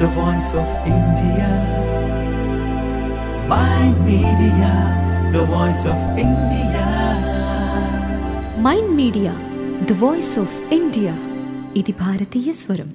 the voice of India. Mind Media, the voice of India. Mind media the voice of India ఇది భారతీయ స్వరం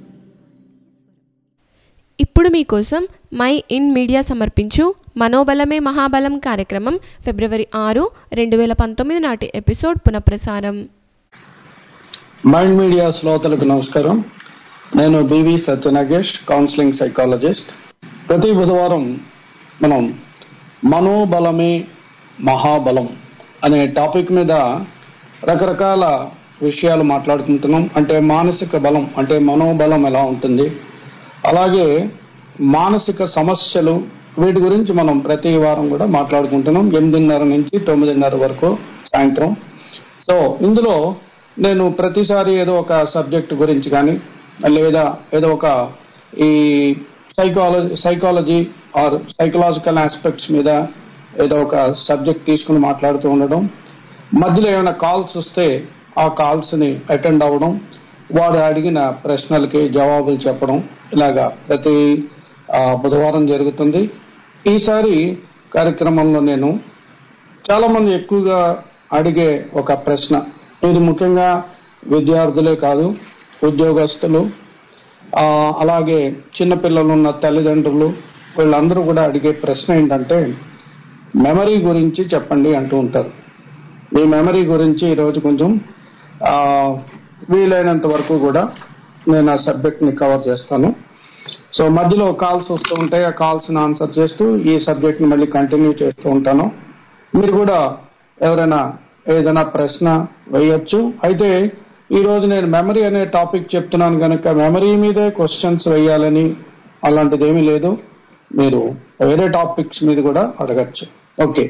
ఇప్పుడు మీకోసం my Mind media సమర్పించు మనోబలమే మహాబలం కార్యక్రమం ఫిబ్రవరి ఆరు రెండు వేల పంతొమ్మిది నాటి ఎపిసోడ్ పునఃప్రసారం మైండ్ మీడియా శ్రోతలకు నమస్కారం నేను బివి సత్యనాగేష్ కౌన్సిలింగ్ సైకాలజిస్ట్ ప్రతి బుధవారం మనం మనోబలమే మహాబలం అనే టాపిక్ మీద రకరకాల విషయాలు మాట్లాడుకుంటున్నాం అంటే మానసిక బలం అంటే మనోబలం ఎలా ఉంటుంది అలాగే మానసిక సమస్యలు వీటి గురించి మనం ప్రతి వారం కూడా మాట్లాడుకుంటున్నాం ఎనిమిదిన్నర నుంచి తొమ్మిదిన్నర వరకు సాయంత్రం సో ఇందులో నేను ప్రతిసారి ఏదో ఒక సబ్జెక్ట్ గురించి కానీ లేదా ఏదో ఒక ఈ psychology psychology or psychological aspects మీద ఏదో ఒక సబ్జెక్ట్ తీసుకుని మాట్లాడుతూ ఉండడం మధ్యలో ఏమైనా కాల్స్ వస్తే ఆ కాల్స్ ని అటెండ్ అవ్వడం వాడు అడిగిన ప్రశ్నలకి జవాబులు చెప్పడం ఇలాగా ప్రతి ఆ, బుధవారం జరుగుతుంది ఈసారి కార్యక్రమంలో నేను చాలా మంది ఎక్కువగా అడిగే ఒక ప్రశ్న ఇది ముఖ్యంగా విద్యార్థులే కాదు ఉద్యోగస్తులు ఆ, అలాగే చిన్నపిల్లలు ఉన్న తల్లిదండ్రులు వీళ్ళందరూ కూడా అడిగే ప్రశ్న ఏంటంటే మెమరీ గురించి చెప్పండి అంటూ ఉంటారు ఈ మెమరీ గురించి ఈరోజు కొంచెం ఆ, వీలైనంత వరకు కూడా నేను ఆ సబ్జెక్ట్ ని కవర్ చేస్తాను సో మధ్యలో కాల్స్ వస్తూ ఉంటాయి ఆ కాల్స్ ని ఆన్సర్ చేస్తూ ఈ సబ్జెక్ట్ ని మళ్ళీ కంటిన్యూ చేస్తూ ఉంటాను మీరు కూడా ఎవరైనా ఏదైనా ప్రశ్న వేయొచ్చు అయితే ఈ రోజు నేను మెమరీ అనే టాపిక్ చెప్తున్నాను కనుక మెమరీ మీదే క్వశ్చన్స్ వేయాలని అలాంటిది ఏమీ లేదు మీరు వేరే టాపిక్స్ మీద కూడా అడగచ్చు ఓకే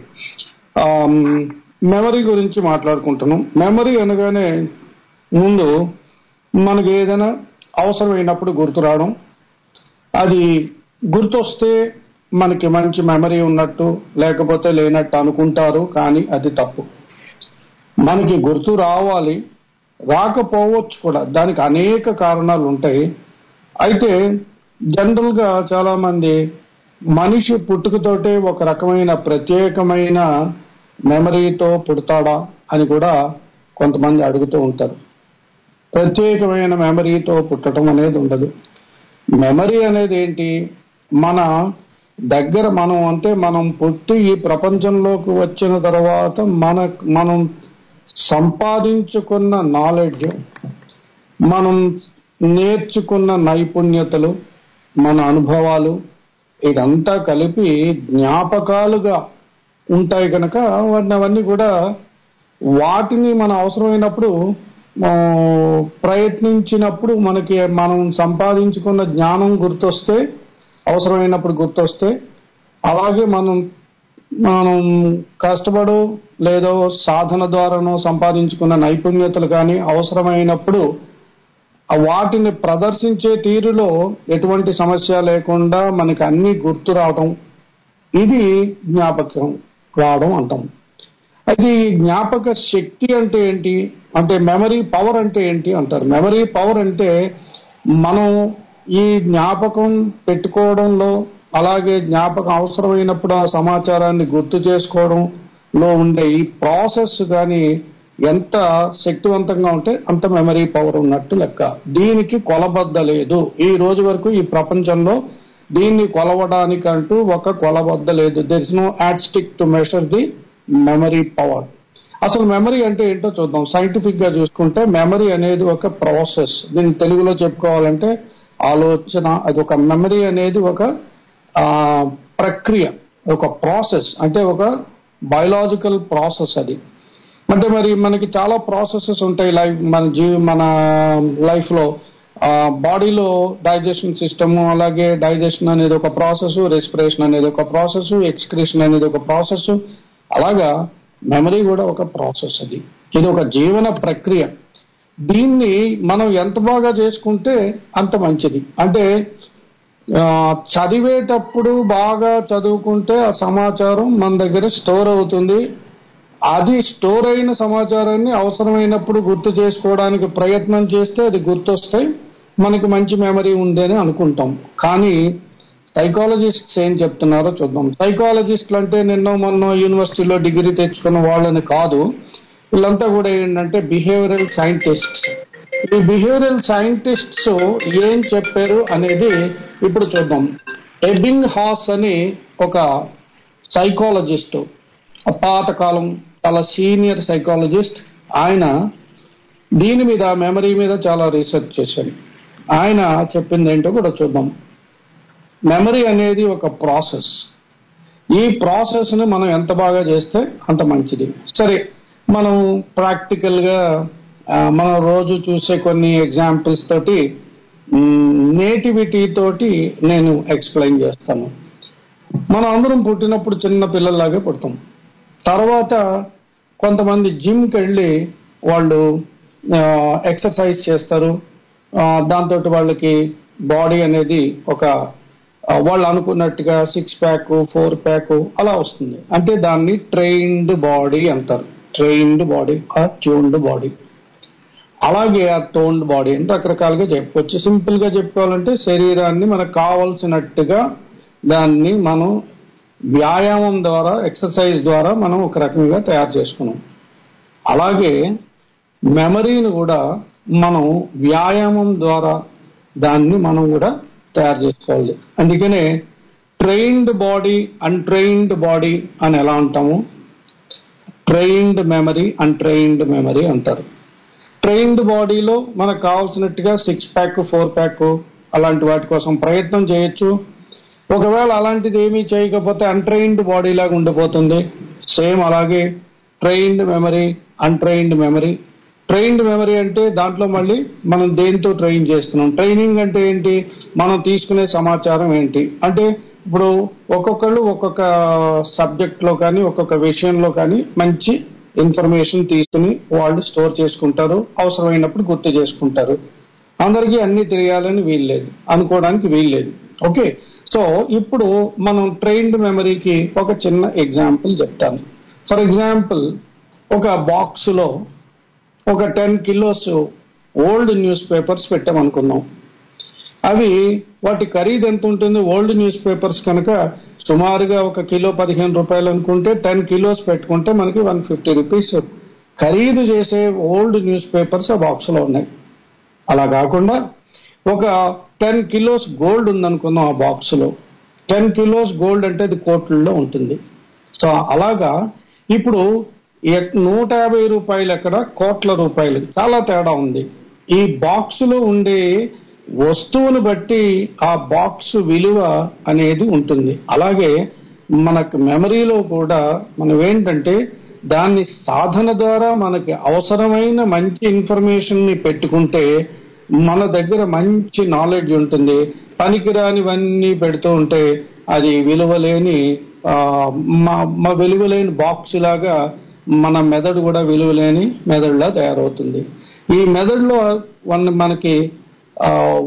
మెమరీ గురించి మాట్లాడుకుంటున్నాం మెమరీ అనగానే ముందు మనకి ఏదైనా అవసరమైనప్పుడు గుర్తు రావడం అది గుర్తొస్తే మనకి మంచి మెమరీ ఉన్నట్టు లేకపోతే లేనట్టు అనుకుంటారు కానీ అది తప్పు మనకి గుర్తు రావాలి రాకపోవచ్చు కూడా దానికి అనేక కారణాలు ఉంటాయి అయితే జనరల్ గా చాలా మంది మనిషి పుట్టుకతోటే ఒక రకమైన ప్రత్యేకమైన మెమరీతో పుడతాడా అని కూడా కొంతమంది అడుగుతూ ఉంటారు ప్రత్యేకమైన మెమరీతో పుట్టడం అనేది ఉండదు మెమరీ అనేది ఏంటి మన దగ్గర మనం అంటే మనం పుట్టి ఈ ప్రపంచంలోకి వచ్చిన తర్వాత మన మనం సంపాదించుకున్న నాలెడ్జ్ మనం నేర్చుకున్న నైపుణ్యతలు మన అనుభవాలు ఇదంతా కలిపి జ్ఞాపకాలుగా ఉంటాయి కనుక వాటిని అవన్నీ కూడా వాటిని మన అవసరమైనప్పుడు ఆ, ప్రయత్నించినప్పుడు మనకి మనం సంపాదించుకున్న జ్ఞానం గుర్తొస్తే అవసరమైనప్పుడు గుర్తొస్తే అలాగే మనం మనం కష్టపడు లేదో సాధన ద్వారానో సంపాదించుకున్న నైపుణ్యతలు కానీ అవసరమైనప్పుడు ఆ వాటిని ప్రదర్శించే తీరులో ఎటువంటి సమస్య లేకుండా మనకి అన్ని గుర్తు రావటం ఇది జ్ఞాపకం రావడం అంటాం అయితే ఈ జ్ఞాపక శక్తి అంటే ఏంటి అంటే మెమరీ పవర్ అంటే ఏంటి అంటారు మెమరీ పవర్ అంటే మనం ఈ జ్ఞాపకం పెట్టుకోవడంలో అలాగే జ్ఞాపకం అవసరమైనప్పుడు ఆ సమాచారాన్ని గుర్తు చేసుకోవడంలో ఉండే ఈ ప్రాసెస్ కానీ ఎంత శక్తివంతంగా ఉంటే అంత మెమరీ పవర్ ఉన్నట్టు లెక్క దీనికి కొలబద్ద లేదు ఈ రోజు వరకు ఈ ప్రపంచంలో దీన్ని కొలవడానికంటూ ఒక కొలబద్ద లేదు there is no yardstick to measure the memory power అసలు మెమరీ అంటే ఏంటో చూద్దాం సైంటిఫిక్ గా చూసుకుంటే మెమరీ అనేది ఒక ప్రాసెస్ దీన్ని తెలుగులో చెప్పుకోవాలంటే ఆలోచన అది ఒక మెమరీ అనేది ఒక ఆ, ప్రక్రియ ఒక ప్రాసెస్ అంటే ఒక బయలాజికల్ ప్రాసెస్ అది అంటే మరి మనకి చాలా ప్రాసెసెస్ ఉంటాయి లైఫ్ మన జీవి మన లైఫ్ లో బాడీలో డైజెషన్ సిస్టమ్ అలాగే డైజెషన్ అనేది ఒక ప్రాసెస్ రెస్పిరేషన్ అనేది ఒక ప్రాసెస్ ఎక్స్క్రిషన్ అనేది ఒక ప్రాసెస్ అలాగా మెమరీ కూడా ఒక ప్రాసెస్ అది ఇది ఒక జీవన ప్రక్రియ దీన్ని మనం ఎంత బాగా చేసుకుంటే అంత మంచిది అంటే ఆ, చదివేటప్పుడు బాగా చదువుకుంటే ఆ సమాచారం మన దగ్గర స్టోర్ అవుతుంది అది స్టోర్ అయిన సమాచారాన్ని అవసరమైనప్పుడు గుర్తు చేసుకోవడానికి ప్రయత్నం చేస్తే అది గుర్తొస్తాయి మనకి మంచి మెమరీ ఉంది అని అనుకుంటాం కానీ సైకాలజిస్ట్స్ ఏం చెప్తున్నారో చూద్దాం సైకాలజిస్టులు అంటే నిన్నో మొన్న యూనివర్సిటీలో డిగ్రీ తెచ్చుకున్న వాళ్ళని కాదు వీళ్ళంతా కూడా ఏంటంటే బిహేవియరల్ సైంటిస్ట్స్ ఈ బిహేవియరల్ సైంటిస్ట్స్ ఏం చెప్పారు అనేది ఇప్పుడు చూద్దాం ఎబింగ్ హాస్ అని ఒక సైకాలజిస్ట్ పాతకాలం చాలా సీనియర్ సైకాలజిస్ట్ ఆయన దీని మీద మెమరీ మీద చాలా రీసెర్చ్ చేశాడు ఆయన చెప్పింది ఏంటో కూడా చూద్దాం మెమరీ అనేది ఒక ప్రాసెస్ ఈ ప్రాసెస్ ని మనం ఎంత బాగా చేస్తే అంత మంచిది సరే మనం ప్రాక్టికల్ గా ఆ, మనం రోజు చూసే కొన్ని ఎగ్జాంపుల్స్ తోటి నేటివిటీ తోటి నేను ఎక్స్ప్లెయిన్ చేస్తాను మనం అందరం పుట్టినప్పుడు చిన్న పిల్లల్లాగే పుడతాం తర్వాత కొంతమంది జిమ్కి వెళ్ళి వాళ్ళు ఎక్సర్సైజ్ చేస్తారు దాంతో వాళ్ళకి బాడీ అనేది ఒక ఆ, వాళ్ళు అనుకున్నట్టుగా సిక్స్ ప్యాక్ ఫోర్ ప్యాక్ అలా వస్తుంది అంటే దాన్ని ట్రైన్డ్ బాడీ అంటారు ట్రైన్డ్ బాడీ ఆ ట్యూన్డ్ బాడీ అలాగే ఆ టోన్డ్ బాడీ అని రకరకాలుగా చెప్పుకోవచ్చు సింపుల్ గా చెప్పుకోవాలంటే శరీరాన్ని మనకు కావలసినట్టుగా దాన్ని మనం వ్యాయామం ద్వారా ఎక్సర్సైజ్ ద్వారా మనం ఒక రకంగా తయారు చేసుకున్నాం అలాగే మెమరీని కూడా మనం వ్యాయామం ద్వారా దాన్ని మనం కూడా తయారు చేసుకోవాలి అందుకనే ట్రైన్డ్ బాడీ అన్ట్రైన్డ్ బాడీ అని ఎలా అంటాము ట్రైన్డ్ మెమరీ అన్ట్రైన్డ్ మెమరీ అంటారు ట్రైన్డ్ బాడీలో మనకు కావాల్సినట్టుగా సిక్స్ ప్యాక్ ఫోర్ ప్యాక్ అలాంటి వాటి కోసం ప్రయత్నం చేయొచ్చు ఒకవేళ అలాంటిది ఏమీ చేయకపోతే అన్ట్రైన్డ్ బాడీ లాగా ఉండిపోతుంది సేమ్ అలాగే trained memory untrained memory trained memory అంటే దాంట్లో మళ్ళీ మనం దేంతో ట్రైన్ చేస్తున్నాం ట్రైనింగ్ అంటే ఏంటి మనం తీసుకునే సమాచారం ఏంటి అంటే ఇప్పుడు ఒక్కొక్కళ్ళు ఒక్కొక్క సబ్జెక్ట్ లో కానీ ఒక్కొక్క విషయంలో కానీ మంచి ఇన్ఫర్మేషన్ తీసుకుని వాళ్ళు స్టోర్ చేసుకుంటారు అవసరమైనప్పుడు గుర్తు చేసుకుంటారు అందరికీ అన్ని తెలియాలని వీల్లేదు అనుకోవడానికి వీల్లేదు ఓకే సో ఇప్పుడు మనం ట్రైన్డ్ మెమరీకి ఒక చిన్న ఎగ్జాంపుల్ చెప్తాను ఫర్ ఎగ్జాంపుల్ ఒక బాక్స్ లో ఒక ten kilos old news papers పెట్టామనుకుందాం అవి వాటి ఖరీదు ఎంత ఉంటుంది ఓల్డ్ న్యూస్ పేపర్స్ కనుక సుమారుగా ఒక కిలో పదిహేను రూపాయలు అనుకుంటే టెన్ కిలోస్ పెట్టుకుంటే మనకి వన్ ఫిఫ్టీ రూపీస్ ఖరీదు చేసే ఓల్డ్ న్యూస్ పేపర్స్ ఆ బాక్స్ లో ఉన్నాయి అలా కాకుండా ఒక టెన్ కిలోస్ గోల్డ్ ఉందనుకుందాం ఆ బాక్స్ లో టెన్ కిలోస్ గోల్డ్ అంటే అది కోట్లలో ఉంటుంది సో అలాగా ఇప్పుడు ఎక్- నూట యాభై రూపాయలు ఎక్కడ కోట్ల రూపాయలు చాలా తేడా ఉంది ఈ బాక్స్ లో ఉండే వస్తువును బట్టి ఆ బాక్స్ విలువ అనేది ఉంటుంది అలాగే మనకు మెమరీలో కూడా మనం ఏంటంటే దాన్ని సాధన ద్వారా మనకి అవసరమైన మంచి ఇన్ఫర్మేషన్ ని పెట్టుకుంటే మన దగ్గర మంచి నాలెడ్జ్ ఉంటుంది పనికిరానివన్నీ పెడుతూ ఉంటే అది విలువలేని ఆ, మా- మా విలువలేని బాక్స్ లాగా మన మెదడు కూడా విలువలేని మెదడులా తయారవుతుంది ఈ మెదడులో వన్- మనకి ఆ,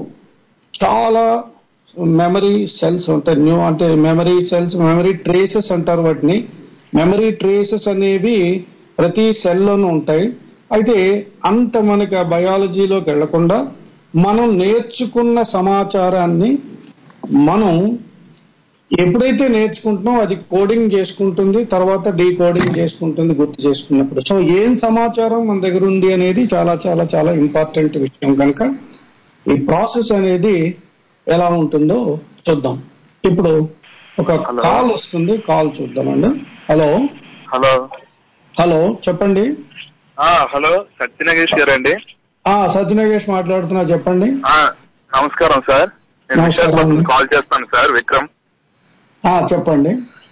చాలా మెమరీ సెల్స్ ఉంటాయి న్యూ అంటే మెమరీ సెల్స్ మెమరీ ట్రేసెస్ అంటారు వాటిని మెమరీ ట్రేసెస్ అనేవి ప్రతి సెల్లోనూ ఉంటాయి అయితే అంత మనకి ఆ బయాలజీలోకి వెళ్లకుండా మనం నేర్చుకున్న సమాచారాన్ని మనం ఎప్పుడైతే నేర్చుకుంటున్నామో అది కోడింగ్ చేసుకుంటుంది తర్వాత డీకోడింగ్ చేసుకుంటుంది గుర్తు చేసుకున్నప్పుడు సో ఏం సమాచారం మన దగ్గర ఉంది అనేది చాలా చాలా చాలా ఇంపార్టెంట్ విషయం కనుక ఈ ప్రాసెస్ అనేది ఎలా ఉంటుందో చూద్దాం ఇప్పుడు ఒక Hello. కాల్ వస్తుంది కాల్ చూద్దామండి హలో హలో హలో చెప్పండి ఆ హలో సత్యనగేష్ గారండి ఆ సత్యనగేష్ మాట్లాడుతున్నా చెప్పండి ఆ నమస్కారం సార్ నేను నమస్కారం. విశాఖపట్నం కాల్ చేస్తాను సార్ విక్రమ్ ఆ చెప్పండి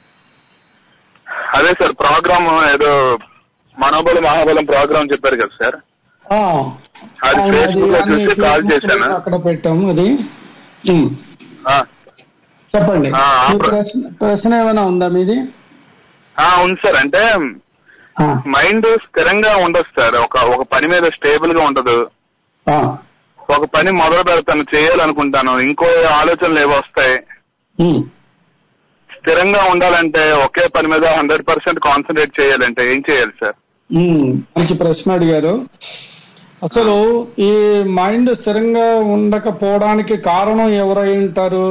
అదే సార్ ప్రోగ్రామ్ ఏదో మనోబలం మహాబలం ప్రోగ్రామ్ చెప్పారు కదా సార్ ఆ, అది అవును, Facebook లో అన్ని చూసి కాల్ Facebook లో చేశాను. అక్కడ పెట్టాము అది ఉమ్, ఆ, చెప్పండి ఆ, ఆ మీ ప్ర- ప్రశ్న ప్రశ్న ఏమైనా ఉందా మీది ఆ, ఉంది సార్ అంటే ఆ, మైండ్ స్థిరంగా ఉండదు సార్ ఒక ఒక పని మీద స్టేబుల్ గా ఉండదు ఆ, ఒక పని మొదలు పెడతాను చేయాలనుకుంటాను ఇంకో ఆలోచనలు ఏవో వస్తాయి ఉమ్. స్థిరంగా ఉండాలంటే ఒకే పని మీద హండ్రెడ్ పర్సెంట్ కాన్సన్ట్రేట్ చేయాలంటే ఏం చేయాలి సార్ ఉమ్, మంచి ప్రశ్న అడిగారు అసలు ఈ మైండ్ స్థిరంగా ఉండకపోవడానికి కారణం ఎవరై ఉంటారు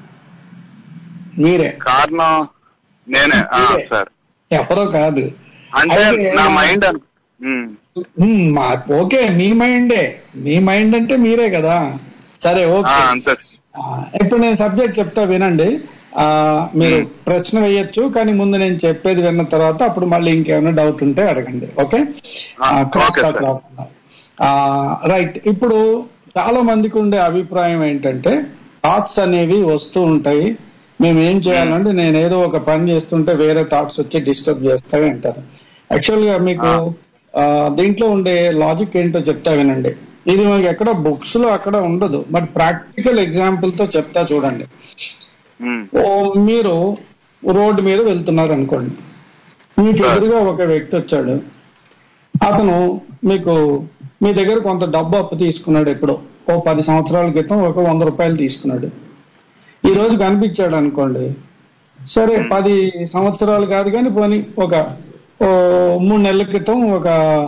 మీరే కారణం నేనే ఆ, మీరే. సార్ ఎవరో కాదు అంటే అయితే- నా మైండ్ అను- ఉమ్, ఉమ్, మా- ఓకే మీ మైండే మీ మైండ్ అంటే మీరే కదా సరే ఆ, ఓకే అంతే ఆ, ఇప్పుడు నేను సబ్జెక్ట్ చెప్తా వినండి ఆ మీరు ప్రశ్న వేయొచ్చు కానీ ముందు నేను చెప్పేది విన్న తర్వాత అప్పుడు మళ్ళీ ఇంకేమైనా డౌట్ ఉంటే అడగండి ఓకే ఆ, క్రాస్ ఓకే, టాక్ సార్. రాకుండా రైట్ ఇప్పుడు చాలా మందికి ఉండే అభిప్రాయం ఏంటంటే థాట్స్ అనేవి వస్తూ ఉంటాయి మేము ఏం చేయాలంటే నేను ఏదో ఒక పని చేస్తుంటే వేరే థాట్స్ వచ్చి డిస్టర్బ్ చేస్తాయి అంటారు యాక్చువల్ గా మీకు ఆ, దీంట్లో ఉండే లాజిక్ ఏంటో చెప్తా వినండి ఇది మనకి ఎక్కడ బుక్స్ లో అక్కడ ఉండదు బట్ ప్రాక్టికల్ ఎగ్జాంపుల్ తో చెప్తా చూడండి ఉమ్, ఓ మీరు రోడ్డు మీద వెళ్తున్నారు అనుకోండి మీకు ఎదురుగా ఒక వ్యక్తి వచ్చాడు అతను మీకు మీ దగ్గర కొంత డబ్బు అప్పు తీసుకున్నాడు ఎప్పుడో ఓ పది సంవత్సరాల క్రితం ఒక వంద రూపాయలు తీసుకున్నాడు ఈ రోజు కనిపించాడు అనుకోండి సరే పది సంవత్సరాలు కాదు కానీ పోనీ ఒక ఓ మూడు నెలల క్రితం ఒక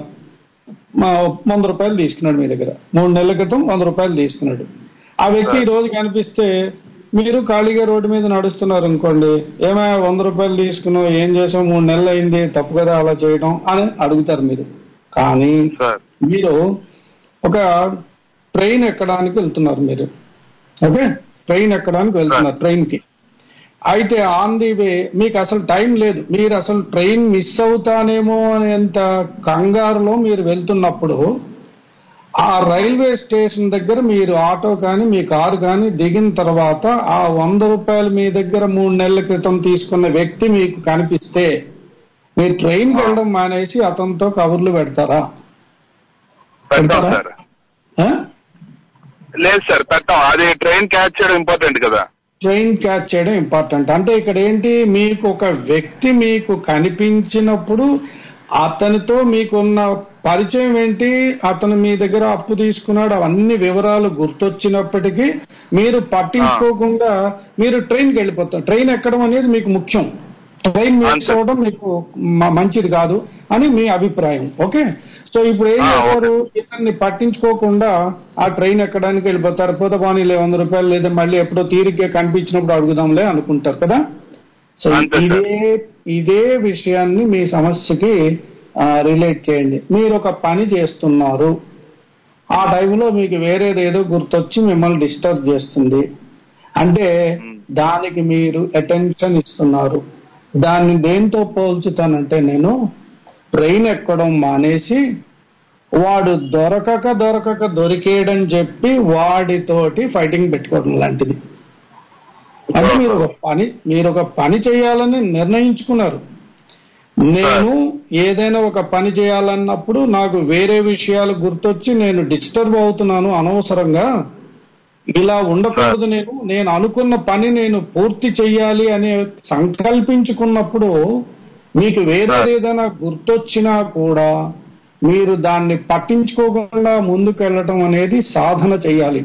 మా వంద రూపాయలు తీసుకున్నాడు మీ దగ్గర మూడు నెలల క్రితం వంద రూపాయలు తీసుకున్నాడు ఆ వ్యక్తి ఈ రోజు కనిపిస్తే మీరు ఖాళీగా రోడ్డు మీద నడుస్తున్నారు అనుకోండి ఏమైనా వంద రూపాయలు తీసుకున్నావు ఏం చేసావు మూడు నెలలు అయింది తప్పు కదా అలా చేయడం అని అడుగుతారు మీరు కానీ సార్ మీరు ఒక ట్రైన్ ఎక్కడానికి వెళ్తున్నారు మీరు ఓకే ట్రైన్ ఎక్కడానికి వెళ్తున్నారు ట్రైన్ కి అయితే ఆన్ ది వే మీకు అసలు టైం లేదు మీరు అసలు ట్రైన్ మిస్ అవుతానేమో అనేంత కంగారులో మీరు వెళ్తున్నప్పుడు ఆ రైల్వే స్టేషన్ దగ్గర మీరు ఆటో కానీ మీ కారు కానీ దిగిన తర్వాత ఆ వంద రూపాయలు మీ దగ్గర మూడు నెలల క్రితం తీసుకున్న వ్యక్తి మీకు కనిపిస్తే మీరు ట్రైన్కి వెళ్ళడం మానేసి అతనితో కబుర్లు పెడతారా పెట్టాం పెడతారా? సార్ ఆ? లేదు సార్ పెట్టాం అది ట్రైన్ క్యాచ్ చేయడం ఇంపార్టెంట్ కదా ట్రైన్ క్యాచ్ చేయడం ఇంపార్టెంట్ అంటే ఇక్కడ ఏంటి మీకు ఒక వ్యక్తి మీకు కనిపించినప్పుడు అతనితో మీకున్న పరిచయం ఏంటి అతను మీ దగ్గర అప్పు తీసుకున్నాడు అవన్నీ వివరాలు గుర్తొచ్చినప్పటికీ మీరు పట్టించుకోకుండా మీరు ట్రైన్కి వెళ్ళిపోతారు ట్రైన్ ఎక్కడం అనేది మీకు ముఖ్యం ట్రైన్ మిస్ అంతే. అవ్వడం మీకు మ- మంచిది కాదు అని మీ అభిప్రాయం ఓకే సో ఇప్పుడు ఏం ఆ, చేస్తారు ఇతన్ని పట్టించుకోకుండా ఆ ట్రైన్ ఎక్కడానికి వెళ్ళిపోతారు పోతే పోనీలే వంద రూపాయలు లేదా మళ్ళీ ఎప్పుడో తీరిగ్గా కనిపించినప్పుడు అడుగుదాంలే అనుకుంటారు కదా సో అంతే సార్. ఇదే ఇదే విషయాన్ని మీ సమస్యకి రిలేట్ చేయండి మీరు ఒక పని చేస్తున్నారు ఆ టైంలో మీకు వేరేది ఏదో గుర్తొచ్చి మిమ్మల్ని డిస్టర్బ్ చేస్తుంది అంటే దానికి మీరు అటెన్షన్ ఇస్తున్నారు దాన్ని దేంతో పోల్చుతానంటే నేను ట్రైన్ ఎక్కడం మానేసి వాడు దొరకక దొరకక దొరికేయడం చెప్పి వాడితోటి ఫైటింగ్ పెట్టుకోవడం లాంటిది అంటే మీరు ఒక పని మీరు ఒక పని చేయాలని నిర్ణయించుకున్నారు నేను ఏదైనా ఒక పని చేయాలన్నప్పుడు నాకు వేరే విషయాలు గుర్తొచ్చి నేను డిస్టర్బ్ అవుతున్నాను అనవసరంగా ఇలా ఉండకూడదు నేను నేను అనుకున్న పని నేను పూర్తి చెయ్యాలి అని సంకల్పించుకున్నప్పుడు మీకు వేరేది ఏదైనా గుర్తొచ్చినా కూడా మీరు దాన్ని పట్టించుకోకుండా ముందుకు వెళ్ళటం అనేది సాధన చేయాలి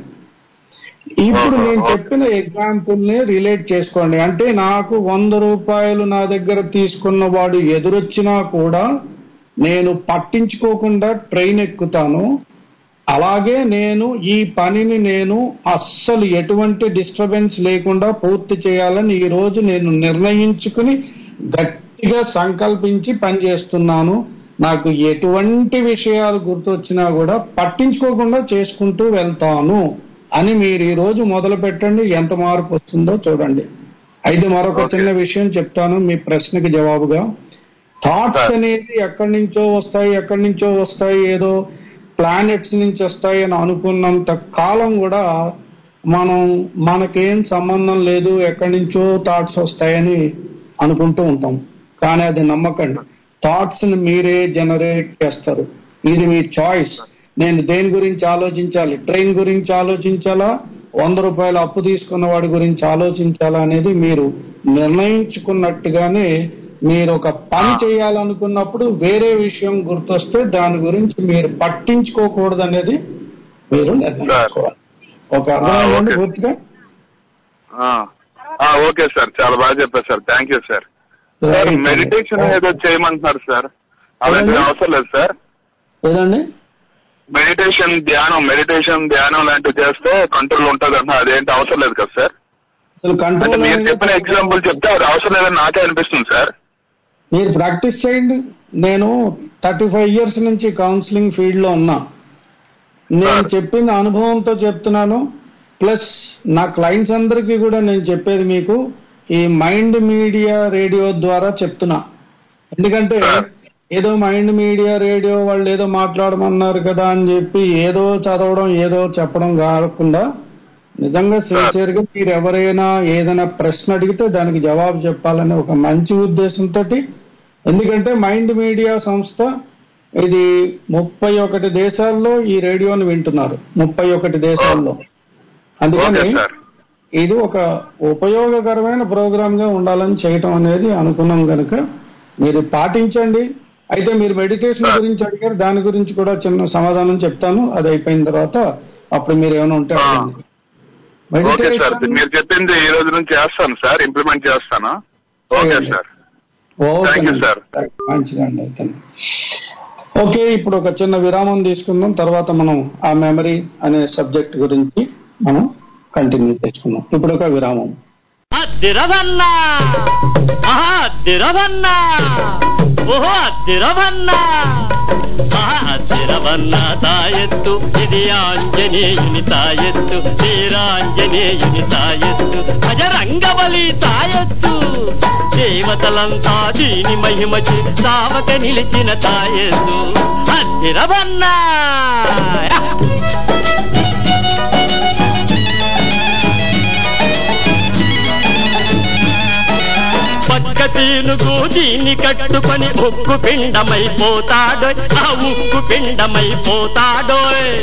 ఇప్పుడు నేను చెప్పిన ఎగ్జాంపుల్ ని రిలేట్ చేసుకోండి అంటే నాకు వంద రూపాయలు నా దగ్గర తీసుకున్న వాడు ఎదురొచ్చినా కూడా నేను పట్టించుకోకుండా ట్రైన్ ఎక్కుతాను అలాగే నేను ఈ పనిని నేను అస్సలు ఎటువంటి డిస్టర్బెన్స్ లేకుండా పూర్తి చేయాలని ఈ రోజు నేను నిర్ణయించుకుని గట్టిగా సంకల్పించి పనిచేస్తున్నాను నాకు ఎటువంటి విషయాలు గుర్తొచ్చినా కూడా పట్టించుకోకుండా చేసుకుంటూ వెళ్తాను అని మీరు ఈ రోజు మొదలు పెట్టండి ఎంత మార్పు వస్తుందో చూడండి అయితే మరొక చిన్న విషయం చెప్తాను మీ ప్రశ్నకి జవాబుగా థాట్స్ అనేది ఎక్కడి నుంచో వస్తాయి ఎక్కడి నుంచో వస్తాయి ఏదో ప్లానెట్స్ నుంచి వస్తాయి అని అనుకున్నంత కాలం కూడా మనం మనకేం సంబంధం లేదు ఎక్కడి నుంచో థాట్స్ వస్తాయని అనుకుంటూ ఉంటాం కానీ అది నమ్మకండి థాట్స్ ని మీరే జనరేట్ చేస్తారు ఇది మీ చాయిస్ నేను దేని గురించి ఆలోచించాలి ట్రైన్ గురించి ఆలోచించాలా వంద రూపాయలు అప్పు తీసుకున్న వాడి గురించి ఆలోచించాలా అనేది మీరు నిర్ణయించుకున్నట్టుగానే మీరు ఒక పని చేయాలనుకున్నప్పుడు వేరే విషయం గుర్తొస్తే దాని గురించి మీరు పట్టించుకోకూడదు అనేది మీరు నిర్ణయించుకోవాలి ఒక అర్థమైందండి ఓకే. పూర్తిగా ఆ, ఆ, ఓకే సార్ చాలా బాగా చెప్పారు sir thank you sir sir Right. Meditation ఏదో చేయమంటున్నారు సార్ అలాంటిది ఏదండి? అవసరం లేదు సార్ ఏదండి మెడిటేషన్ ధ్యానం మెడిటేషన్ ధ్యానం లాంటివి చేస్తే కంట్రోల్ ఉంటుంది అంట అదేంటి అవసరం లేదు కదా సార్ అసలు అంటే కంట్రోల్ మీరు అనేది చెప్పిన ఎగ్జాంపుల్ చెప్తే అది అవసరం లేదని నాకే అనిపిస్తుంది సార్ మీరు ప్రాక్టీస్ చేయండి నేను థర్టీ ఫైవ్ ఇయర్స్ నుంచి కౌన్సిలింగ్ ఫీల్డ్ లో ఉన్నా నేను సార్. చెప్పిన అనుభవంతో చెప్తున్నాను ప్లస్ నా క్లయింట్స్ అందరికీ కూడా నేను చెప్పేది మీకు ఈ మైండ్ మీడియా రేడియో ద్వారా చెప్తున్నా ఎందుకంటే సార్. ఏదో మైండ్ మీడియా రేడియో వాళ్ళు ఏదో మాట్లాడమన్నారు కదా అని చెప్పి ఏదో చదవడం ఏదో చెప్పడం కాకుండా నిజంగా సిన్సియర్ గా మీరు ఎవరైనా ఏదైనా ప్రశ్న అడిగితే దానికి జవాబు చెప్పాలనే ఒక మంచి ఉద్దేశంతో ఎందుకంటే మైండ్ మీడియా సంస్థ ఇది ముప్పై ఒకటి దేశాల్లో ఈ రేడియోని వింటున్నారు ముప్పై ఒకటి దేశాల్లో ఓకే అందుకని సార్ ఇది ఒక ఉపయోగకరమైన ప్రోగ్రామ్ గా ఉండాలని చేయటం అనేది అనుకున్నాం కనుక మీరు పాటించండి అయితే మీరు మెడిటేషన్ సార్. గురించి అడిగారు దాని గురించి కూడా చిన్న సమాధానం చెప్తాను అది అయిపోయిన తర్వాత అప్పుడు మీరు ఏమైనా ఉంటే ఆ. అడగండి. ఓకే సార్ మెడిటేషన్ మీరు చెప్పింది ఈ రోజు నుంచి చేస్తాను సార్ ఇంప్లిమెంట్ చేస్తాను ఓకే చేయండి. Sir okay Thank you, sir. మంచిదండి అయితే ఓకే ఇప్పుడు ఒక చిన్న విరామం తీసుకుందాం తర్వాత మనం ఆ మెమరీ అనే సబ్జెక్ట్ గురించి మనం కంటిన్యూ చేసుకుందాం ఇప్పుడు ఒక విరామం అద్దిరవన్న ఆహా అద్దిరవన్న ఓహో అద్దిరవన్న ఆహా అద్దిరవన్న తాయెత్తు ఇది ఆంజనేయుని తాయెత్తు వీరాంజనేయుని తాయెత్తు భజరంగబలి తాయెత్తు దేవతలంతా దీని మహిమచి సావక నిలిచిన తాయెత్తు అద్దిరవన్న పక్క పీనుగు దీన్ని కట్టుకొని ఉక్కు పిండమైపోతాడో ఆ ఉక్కు పిండమైపోతాడో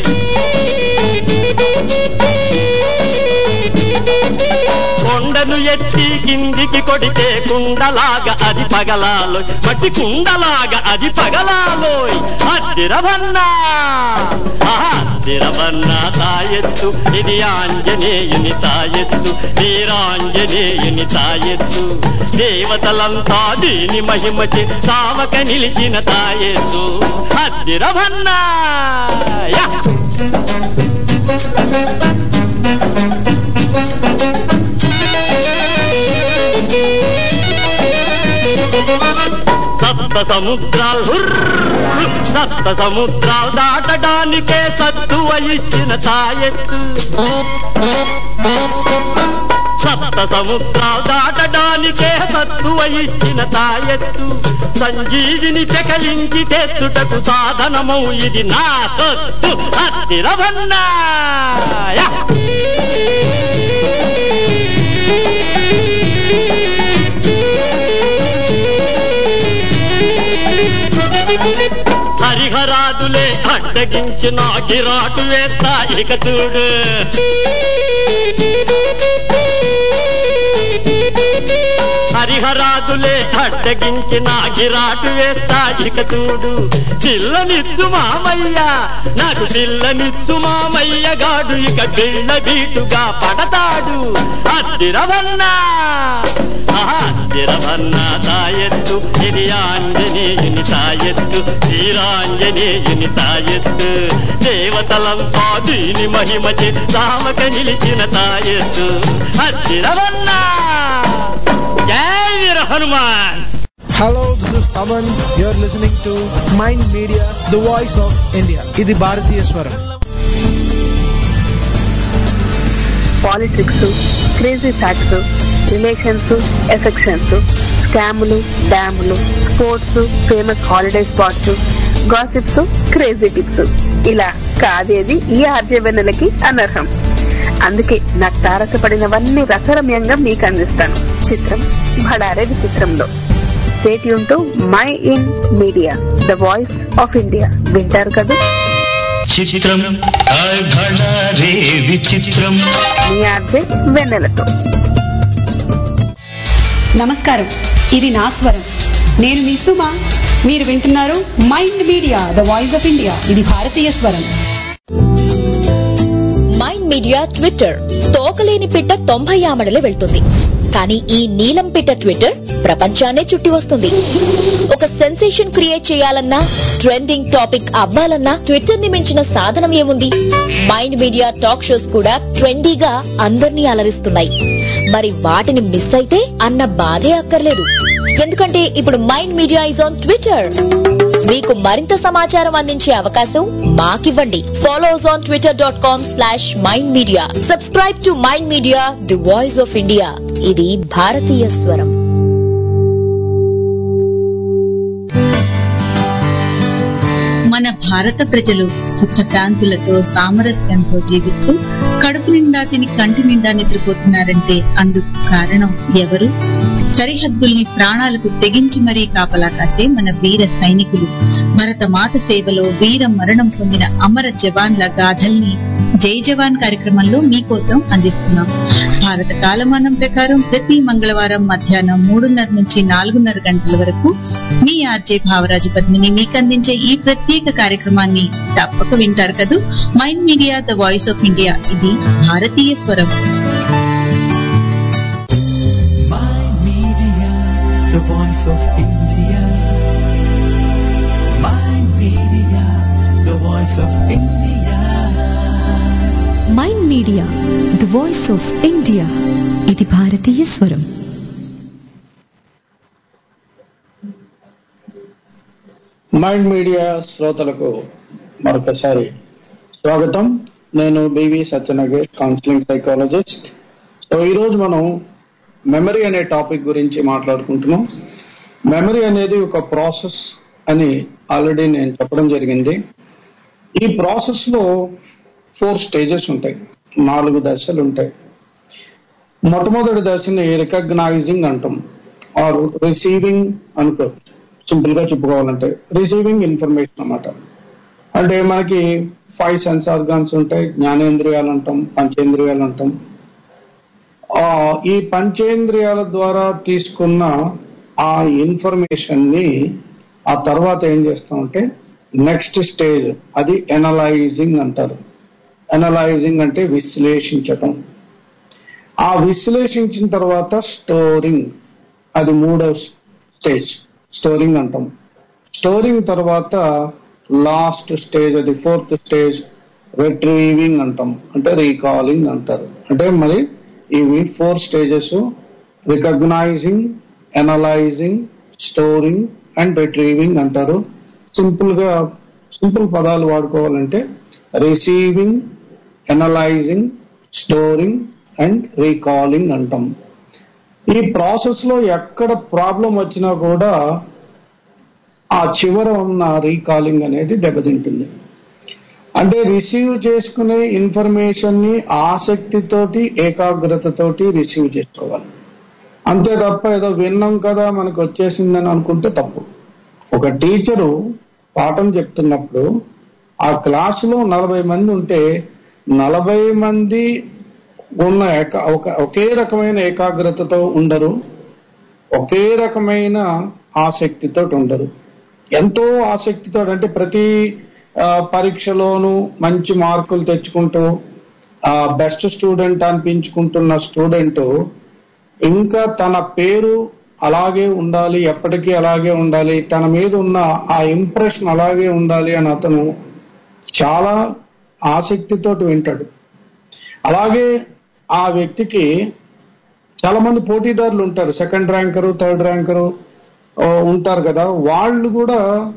కొండను ఎత్తి కిందికి కొడితే కుండలాగా అది పగలాలో మట్టి కుండలాగా అది పగలాలోయ్ అద్దిరవన్నా ఆహా, అద్దిరవన్నా తాయెత్తు ఇది ఆంజనేయుని తాయెత్తు వీరాంజనేయుని తాయెత్తు దేవతలంతా దీని మహిమచి సావక నిలిచిన తాయెత్తు అద్దిరవన్నా యా సప్త సముద్రాలు హుర్రు, సప్త సముద్రాలు దాటడానికే సత్తువ ఇచ్చిన తాయెత్తు సప్త సముద్రాలు దాటడానికే సత్తువ ఇచ్చిన తాయెత్తు సంజీవిని పెకలించి తెచ్చుటకు సాధనమౌ ఇది నా సత్తు అత్తిరవన్నా యా! హరిహరాదులే అడ్డగించిన గిరాటు వేస్తా ఇక చూడు హరిహరాదులే అడ్డగించిన గిరాటు వేస్తా ఇక చూడు పిల్లనిచ్చు మామయ్య నాకు పిల్లనిచ్చు మామయ్య గాడు ఇక బిళ్ళ బీటుగా పడతాడు అద్దిరవన్నా ఆహా, అద్దిరవన్నా తాయెత్తు ఇది ఆంజనేయుని తాయెత్తు వీరాంజనేయుని తాయెత్తు దేవతలంతా దీని మహిమచి సామక నిలిచిన తాయెత్తు అద్దిరవన్నా జై వీర Hanuman Hello, this is Taman. You're listening to Mind Media, the voice of India. ఇది భారతీయ స్వరం politics crazy facts relations affections స్కాములు డ్యాములు sports famous holiday spots gossips crazy tips ఇలా కాదేది ఈ ఆర్జవెన్నెలకి అనర్హం అందుకే నాకు తారసపడినవన్నీ రసరమ్యంగా మీకు అందిస్తాను చిత్రం భడారే విచిత్రంలో స్టేట్ యూన్ to Mind Media the voice of India వింటారు కదా చిత్రం హాయ్ భళా రే విచిత్రం మీ ఆర్జే వెన్నెలతో నమస్కారం ఇది నా స్వరం నేను మీ సుమ మీరు వింటున్నారు Mind media the voice of India ఇది భారతీయ స్వరం మైండ్ మీడియా ట్విట్టర్ తోకలేని పిట్ట తొంభై ఆమడలే వెళ్తుంది కానీ ఈ నీలం పిట్ట ట్విట్టర్ ప్రపంచాన్నే చుట్టి వస్తుంది ఒక సెన్సేషన్ క్రియేట్ చేయాలన్నా ట్రెండింగ్ టాపిక్ అవ్వాలన్నా ట్విట్టర్ ని మించిన సాధనం ఏముంది మైండ్ మీడియా టాక్ షోస్ కూడా ట్రెండీగా అందర్నీ అలరిస్తున్నాయి మరి వాటిని మిస్ అయితే అన్న బాధే అక్కర్లేదు ఎందుకంటే ఇప్పుడు Mind Media is on Twitter మీకు మరింత సమాచారం అందించే అవకాశం మాకివ్వండి follow us on Twitter dot com slash Mind Media subscribe to Mind Media the voice of India ఇది భారతీయ స్వరం మన భారత ప్రజలు సుఖశాంతులతో సామరస్యంతో జీవిస్తూ కడుపు నిండా తిని కంటి నిండా నిద్రపోతున్నారంటే అందుకు కారణం ఎవరు సరిహద్దుల్ని ప్రాణాలకు తెగించి మరీ కాపలా కాసే మన వీర సైనికులు భరత మాత సేవలో వీర మరణం పొందిన అమర జవాన్ల గాథల్ని జై జవాన్ కార్యక్రమంలో మీకోసం అందిస్తున్నాం భారత కాలమానం ప్రకారం ప్రతి మంగళవారం మధ్యాహ్నం మూడున్నర నుంచి నాలుగున్నర గంటల వరకు మీ ఆర్జే భావరాజు పద్మిని మీకు అందించే ఈ ప్రత్యేక కార్యక్రమాన్ని తప్పక వింటారు కదూ Mind media the voice of India ఇది భారతీయ స్వరం the voice of India. Mind Media, the voice of India. Mind Media the voice of India ఇది భారతీయ స్వరం మైండ్ మీడియా శ్రోతలకు మరొకసారి స్వాగతం నేను B V Satyanagesh counselling psychologist so ఈరోజు మనం మెమరీ అనే టాపిక్ గురించి మాట్లాడుకుంటున్నాం మెమరీ అనేది ఒక ప్రాసెస్ అని ఆల్రెడీ నేను చెప్పడం జరిగింది ఈ ప్రాసెస్ లో ఫోర్ స్టేజెస్ ఉంటాయి నాలుగు దశలు ఉంటాయి మొట్టమొదటి దశని రికగ్నైజింగ్ అంటాం ఆర్ రిసీవింగ్ అనుకోవచ్చు సింపుల్ గా చెప్పుకోవాలంటే రిసీవింగ్ ఇన్ఫర్మేషన్ అన్నమాట అంటే మనకి ఫైవ్ సెన్స్ ఆర్గాన్స్ ఉంటాయి జ్ఞానేంద్రియాలు అంటాం పంచేంద్రియాలు అంటాం ఆ ఈ పంచేంద్రియాల ద్వారా తీసుకున్న ఆ ఇన్ఫర్మేషన్ ని ఆ తర్వాత ఏం చేస్తామంటే నెక్స్ట్ స్టేజ్ అది ఎనలైజింగ్ అంటారు ఎనలైజింగ్ అంటే విశ్లేషించటం ఆ విశ్లేషించిన తర్వాత స్టోరింగ్ అది మూడో స్టేజ్ స్టోరింగ్ అంటాం స్టోరింగ్ తర్వాత లాస్ట్ స్టేజ్ అది ఫోర్త్ స్టేజ్ రిట్రీవింగ్ అంటాం అంటే రీకాలింగ్ అంటారు అంటే మరి ఇవి four stages recognising analysing storing and retrieving అంటారు సింపుల్ గా సింపుల్ పదాలు వాడుకోవాలంటే receiving analysing storing and recalling అంటాం ఈ ప్రాసెస్ లో ఎక్కడ ప్రాబ్లం వచ్చినా కూడా ఆ చివర ఉన్న రీకాలింగ్ అనేది దెబ్బతింటుంది అంటే రిసీవ్ చేసుకునే ఇన్ఫర్మేషన్ ని ఆసక్తితోటి ఏకాగ్రతతోటి రిసీవ్ చేసుకోవాలి అంతే తప్ప ఏదో విన్నాం కదా మనకు వచ్చేసిందని అనుకుంటే తప్పు ఒక టీచరు పాఠం చెప్తున్నప్పుడు ఆ క్లాసులో నలభై మంది ఉంటే నలభై మంది ఉన్న ఏక ఒక ఒకే రకమైన ఏకాగ్రతతో ఉండరు ఒకే రకమైన ఆసక్తితో ఉండరు ఎంతో ఆసక్తితో అంటే ప్రతి ఆ, పరీక్షలోనూ మంచి మార్కులు తెచ్చుకుంటూ బెస్ట్ స్టూడెంట్ అనిపించుకుంటున్న స్టూడెంట్ ఇంకా తన పేరు అలాగే ఉండాలి ఎప్పటికీ అలాగే ఉండాలి తన మీద ఉన్న ఆ ఇంప్రెషన్ అలాగే ఉండాలి అని అతను చాలా ఆసక్తితోటి వింటాడు అలాగే ఆ వ్యక్తికి చాలా మంది పోటీదారులు ఉంటారు సెకండ్ ర్యాంకరు థర్డ్ ర్యాంకరు ఆ, ఉంటారు కదా వాళ్ళు కూడా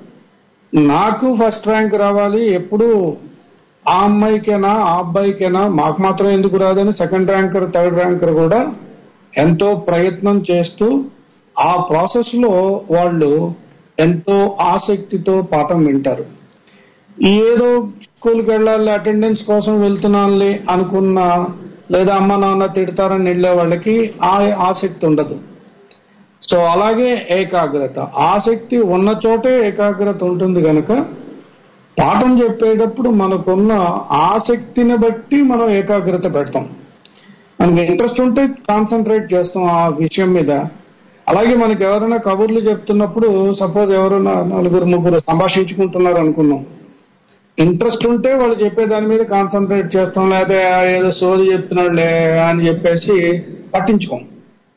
నాకు ఫస్ట్ ర్యాంక్ రావాలి ఎప్పుడు ఆ అమ్మాయికైనా ఆ అబ్బాయికైనా మాకు మాత్రం ఎందుకు రాదని సెకండ్ ర్యాంకర్ థర్డ్ ర్యాంకర్ కూడా ఎంతో ప్రయత్నం చేస్తూ ఆ ప్రాసెస్ లో వాళ్ళు ఎంతో ఆసక్తితో పాఠం వింటారు ఏదో స్కూల్కి వెళ్ళాలి అటెండెన్స్ కోసం వెళ్తున్నానులే అనుకున్న లేదా అమ్మ నాన్న తిడతారని వెళ్ళే వాళ్ళకి ఆ ఆసక్తి ఉండదు సో అలాగే ఏకాగ్రత ఆసక్తి ఉన్న చోటే ఏకాగ్రత ఉంటుంది కనుక పాఠం చెప్పేటప్పుడు మనకున్న ఆసక్తిని బట్టి మనం ఏకాగ్రత పెడతాం మనకి ఇంట్రెస్ట్ ఉంటే కాన్సన్ట్రేట్ చేస్తాం ఆ విషయం మీద అలాగే మనకి ఎవరైనా కబుర్లు చెప్తున్నప్పుడు సపోజ్ ఎవరైనా నలుగురు ముగ్గురు సంభాషించుకుంటున్నారు అనుకుందాం ఇంట్రెస్ట్ ఉంటే వాళ్ళు చెప్పే దాని మీద కాన్సన్ట్రేట్ చేస్తాం లేదా ఏదో సోది చెప్తున్నాడులే అని చెప్పేసి పట్టించుకోం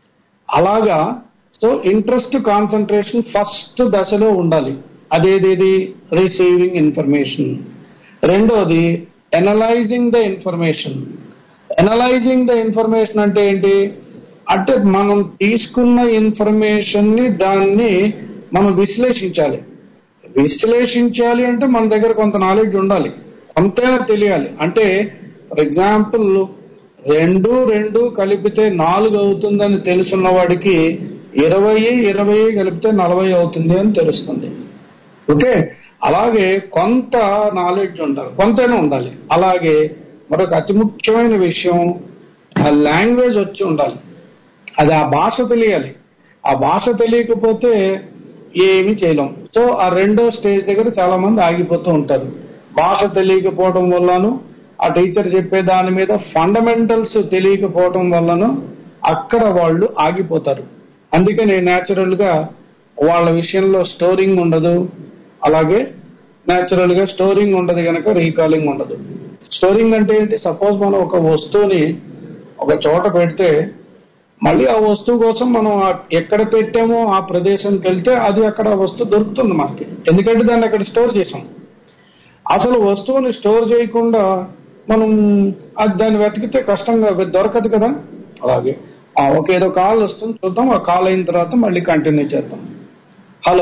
అలాగా సో ఇంట్రెస్ట్ కాన్సన్ట్రేషన్ ఫస్ట్ దశలో ఉండాలి అదేదేది రిసీవింగ్ ఇన్ఫర్మేషన్ రెండోది analysing the information analysing the information అంటే ఏంటి అంటే మనం తీసుకున్న ఇన్ఫర్మేషన్ ని దాన్ని మనం విశ్లేషించాలి విశ్లేషించాలి అంటే మన దగ్గర కొంత నాలెడ్జ్ ఉండాలి కొంతైనా తెలియాలి అంటే ఫర్ ఎగ్జాంపుల్ రెండు రెండు కలిపితే నాలుగు అవుతుందని తెలుసున్న వాడికి ఇరవై ఇరవై కలిపితే నలభై అవుతుంది అని తెలుస్తుంది ఓకే అలాగే కొంత నాలెడ్జ్ ఉండాలి కొంతైనా ఉండాలి అలాగే మరొక అతి ముఖ్యమైన విషయం ఆ లాంగ్వేజ్ వచ్చి ఉండాలి అది ఆ భాష తెలియాలి ఆ భాష తెలియకపోతే ఏమి చేయలేం సో ఆ రెండో స్టేజ్ దగ్గర చాలా మంది ఆగిపోతూ ఉంటారు భాష తెలియకపోవడం వల్లను ఆ టీచర్ చెప్పే దాని మీద ఫండమెంటల్స్ తెలియకపోవడం వల్లను అక్కడ వాళ్ళు ఆగిపోతారు అందుకని నేచురల్ గా వాళ్ళ విషయంలో స్టోరింగ్ ఉండదు అలాగే నేచురల్ గా స్టోరింగ్ ఉండదు కనుక రీకాలింగ్ ఉండదు స్టోరింగ్ అంటే ఏంటి సపోజ్ మనం ఒక వస్తువుని ఒక చోట పెడితే మళ్ళీ ఆ వస్తువు కోసం మనం ఆ- ఎక్కడ పెట్టామో ఆ ప్రదేశంకి వెళ్తే అది అక్కడ ఆ వస్తువు దొరుకుతుంది మనకి ఎందుకంటే దాన్ని అక్కడ స్టోర్ చేసాం అసలు వస్తువుని స్టోర్ చేయకుండా మనం అది దాన్ని వెతికితే కష్టంగా దొరకదు కదా అలాగే ఆ, ఒక ఏదో కాల్ వస్తుంది చూద్దాం ఆ కాల్ అయిన తర్వాత మళ్ళీ కంటిన్యూ చేద్దాం hello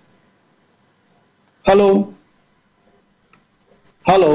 hello hello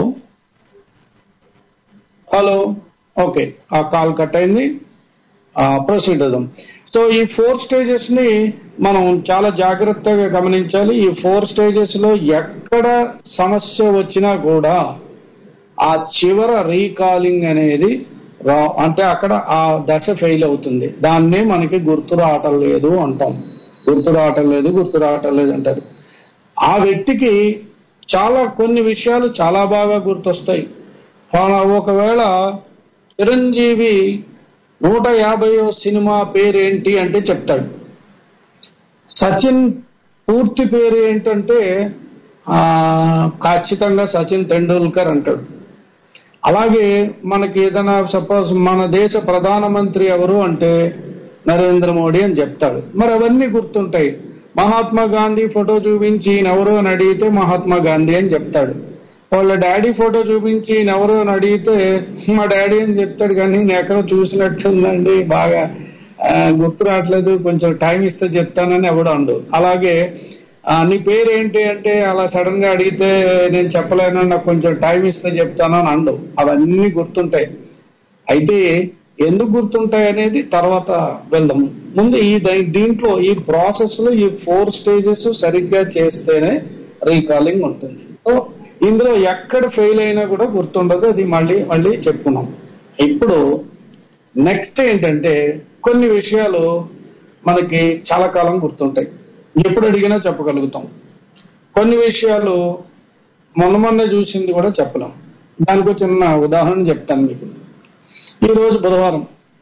hello okay ఆ కాల్ కట్ అయింది ప్రొసీడ్ అవుదాం సో ఈ ఫోర్ స్టేజెస్ ని మనం చాలా జాగ్రత్తగా గమనించాలి ఈ ఫోర్ స్టేజెస్ లో ఎక్కడ సమస్య వచ్చినా కూడా ఆ చివర రీకాలింగ్ అనేది రా అంటే అక్కడ ఆ దశ ఫెయిల్ అవుతుంది దాన్నే మనకి గుర్తు రావటం లేదు అంటాం గుర్తు రావటం లేదు గుర్తు రావటం లేదు అంటారు ఆ వ్యక్తికి చాలా కొన్ని విషయాలు చాలా బాగా గుర్తొస్తాయి ఫలానా ఒకవేళ చిరంజీవి నూట యాభైవ సినిమా పేరేంటి అంటే చెప్తాడు సచిన్ పూర్తి పేరు ఏంటంటే ఆ ఖచ్చితంగా సచిన్ తెండూల్కర్ అంటాడు అలాగే మనకి ఏదైనా సపోజ్ మన దేశ ప్రధానమంత్రి ఎవరు అంటే నరేంద్ర మోడీ అని చెప్తాడు మరి అవన్నీ గుర్తుంటాయి మహాత్మా గాంధీ ఫోటో చూపించి ఈయన ఎవరు అని అడిగితే మహాత్మా గాంధీ అని చెప్తాడు వాళ్ళ డాడీ ఫోటో చూపించి ఈయన ఎవరు అని అడిగితే మా డాడీ అని చెప్తాడు కానీ నేను ఎక్కడో చూసినట్టుందండి బాగా ఆ, గుర్తు రావట్లేదు కొంచెం టైం ఇస్తే చెప్తానని ఎవడు అండు అలాగే ఆ, నీ పేరు ఏంటి అంటే అలా సడన్ గా అడిగితే నేను చెప్పలేను నాకు కొంచెం టైం ఇస్తే చెప్తాను అని అండు అవన్నీ గుర్తుంటాయి అయితే ఎందుకు గుర్తుంటాయి అనేది తర్వాత వెళ్దాం ముందు ఈ దై- దీంట్లో ఈ ప్రాసెస్ లో ఈ ఫోర్ స్టేజెస్ సరిగ్గా చేస్తేనే రీకాలింగ్ ఉంటుంది సో ఇందులో ఎక్కడ ఫెయిల్ అయినా కూడా గుర్తుండదు అది మళ్ళీ మళ్ళీ చెప్పుకున్నాం ఇప్పుడు నెక్స్ట్ ఏంటంటే కొన్ని విషయాలు మనకి చాలా కాలం గుర్తుంటాయి ఎప్పుడు అడిగినా చెప్పగలుగుతాం కొన్ని విషయాలు మొన్న మొన్న చూసింది కూడా చెప్పలేం దానికి ఒక చిన్న ఉదాహరణ చెప్తాను మీకు ఈ రోజు బుధవారం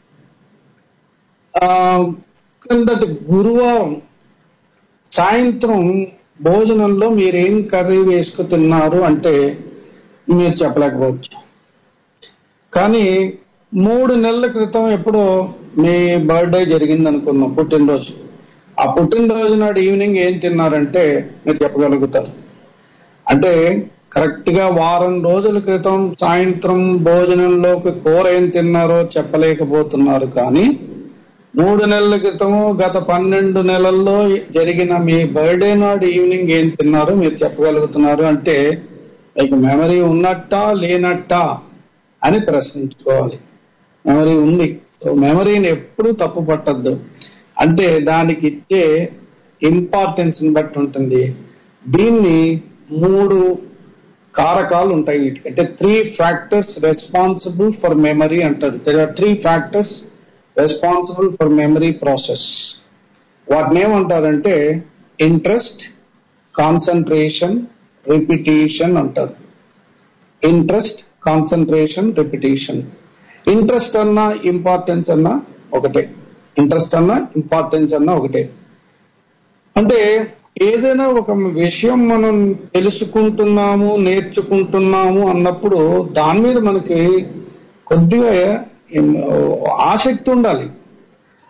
ఆ కిందటి గురువారం సాయంత్రం భోజనంలో మీరేం కర్రీ వేసుకు తిన్నారు అంటే మీరు చెప్పలేకపోవచ్చు కానీ మూడు నెలల క్రితం ఎప్పుడో మీ బర్త్డే జరిగింది అనుకుందాం పుట్టినరోజు ఆ పుట్టినరోజు నాడు ఈవినింగ్ ఏం తిన్నారంటే మీరు చెప్పగలుగుతారు అంటే కరెక్ట్ గా వారం రోజుల క్రితం సాయంత్రం భోజనంలోకి కూర ఏం తిన్నారో చెప్పలేకపోతున్నారు కానీ మూడు నెలల క్రితము గత పన్నెండు నెలల్లో జరిగిన మీ బర్త్డే నాడు ఈవినింగ్ ఏం తిన్నారో మీరు చెప్పగలుగుతున్నారు అంటే మీకు మెమరీ ఉన్నట్టా లేనట్టా అని ప్రశ్నించుకోవాలి మెమరీ ఉంది సో మెమరీని ఎప్పుడూ తప్పు పట్టద్దు అంటే దానికి ఇచ్చే ఇంపార్టెన్స్ ని బట్టి ఉంటుంది దీన్ని మూడు కారకాలు ఉంటాయి వీటికి అంటే three factors responsible for memory అంటారు there are three factors responsible for memory process వాటిని ఏమంటారంటే ఇంట్రెస్ట్ కాన్సన్ట్రేషన్ రిపిటేషన్ అంటారు ఇంట్రెస్ట్ కాన్సన్ట్రేషన్ రిపిటేషన్ ఇంట్రెస్ట్ అన్నా ఇంపార్టెన్స్ అన్నా ఒకటే ఇంట్రెస్ట్ అన్నా ఇంపార్టెన్స్ అన్నా ఒకటే అంటే ఏదైనా ఒక విషయం మనం తెలుసుకుంటున్నాము నేర్చుకుంటున్నాము అన్నప్పుడు దాని మీద మనకి కొద్దిగా ఏం, ఆసక్తి ఉండాలి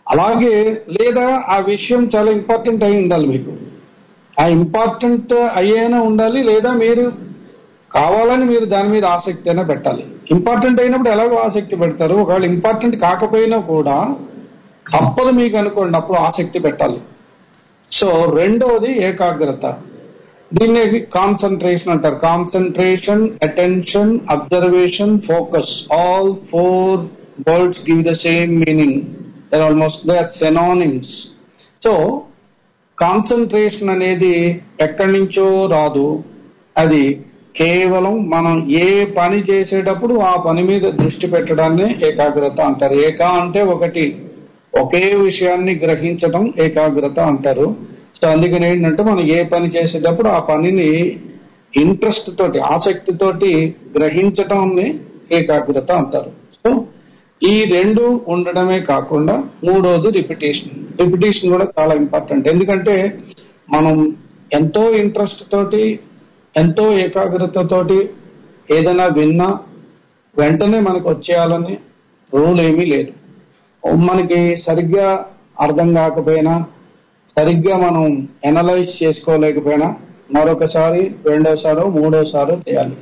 అలాగే లేదా ఆ విషయం చాలా ఇంపార్టెంట్ అయి ఉండాలి మీకు ఆ ఇంపార్టెంట్ అయ్యేనా ఉండాలి లేదా మీరు కావాలని మీరు దాని మీద ఆసక్తి అయినా పెట్టాలి ఇంపార్టెంట్ అయినప్పుడు ఎలాగో ఆసక్తి పెడతారు ఒకవేళ ఇంపార్టెంట్ కాకపోయినా కూడా తప్పదు మీకు అనుకోండి అప్పుడు ఆసక్తి పెట్టాలి సో రెండవది ఏకాగ్రత దీన్ని కాన్సన్ట్రేషన్ అంటారు concentration attention observation focus all four words give the same meaning there almost they are synonyms so concentration అనేది ఎక్కడి నుంచో రాదు అది కేవలం మనం ఏ పని చేసేటప్పుడు ఆ పని మీద దృష్టి పెట్టడాన్ని ఏకాగ్రత అంటారు ఏకా అంటే ఒకటి ఒకే విషయాన్ని గ్రహించడం ఏకాగ్రత అంటారు సో అందుకని ఏంటంటే మనం ఏ పని చేసేటప్పుడు ఆ పనిని ఇంట్రెస్ట్ తోటి ఆసక్తితోటి గ్రహించటంని ఏకాగ్రత అంటారు సో ఈ రెండు ఉండడమే కాకుండా మూడోది రిపిటేషన్ రిపిటేషన్ కూడా చాలా ఇంపార్టెంట్ ఎందుకంటే మనం ఎంతో ఇంట్రెస్ట్ తోటి ఎంతో ఏకాగ్రత తోటి ఏదైనా విన్నా వెంటనే మనకు వచ్చేయాలని రూల్ ఏమీ లేదు మనకి సరిగ్గా అర్థం కాకపోయినా సరిగ్గా మనం ఎనలైజ్ చేసుకోలేకపోయినా మరొకసారి రెండోసారో మూడోసారో చేయాలి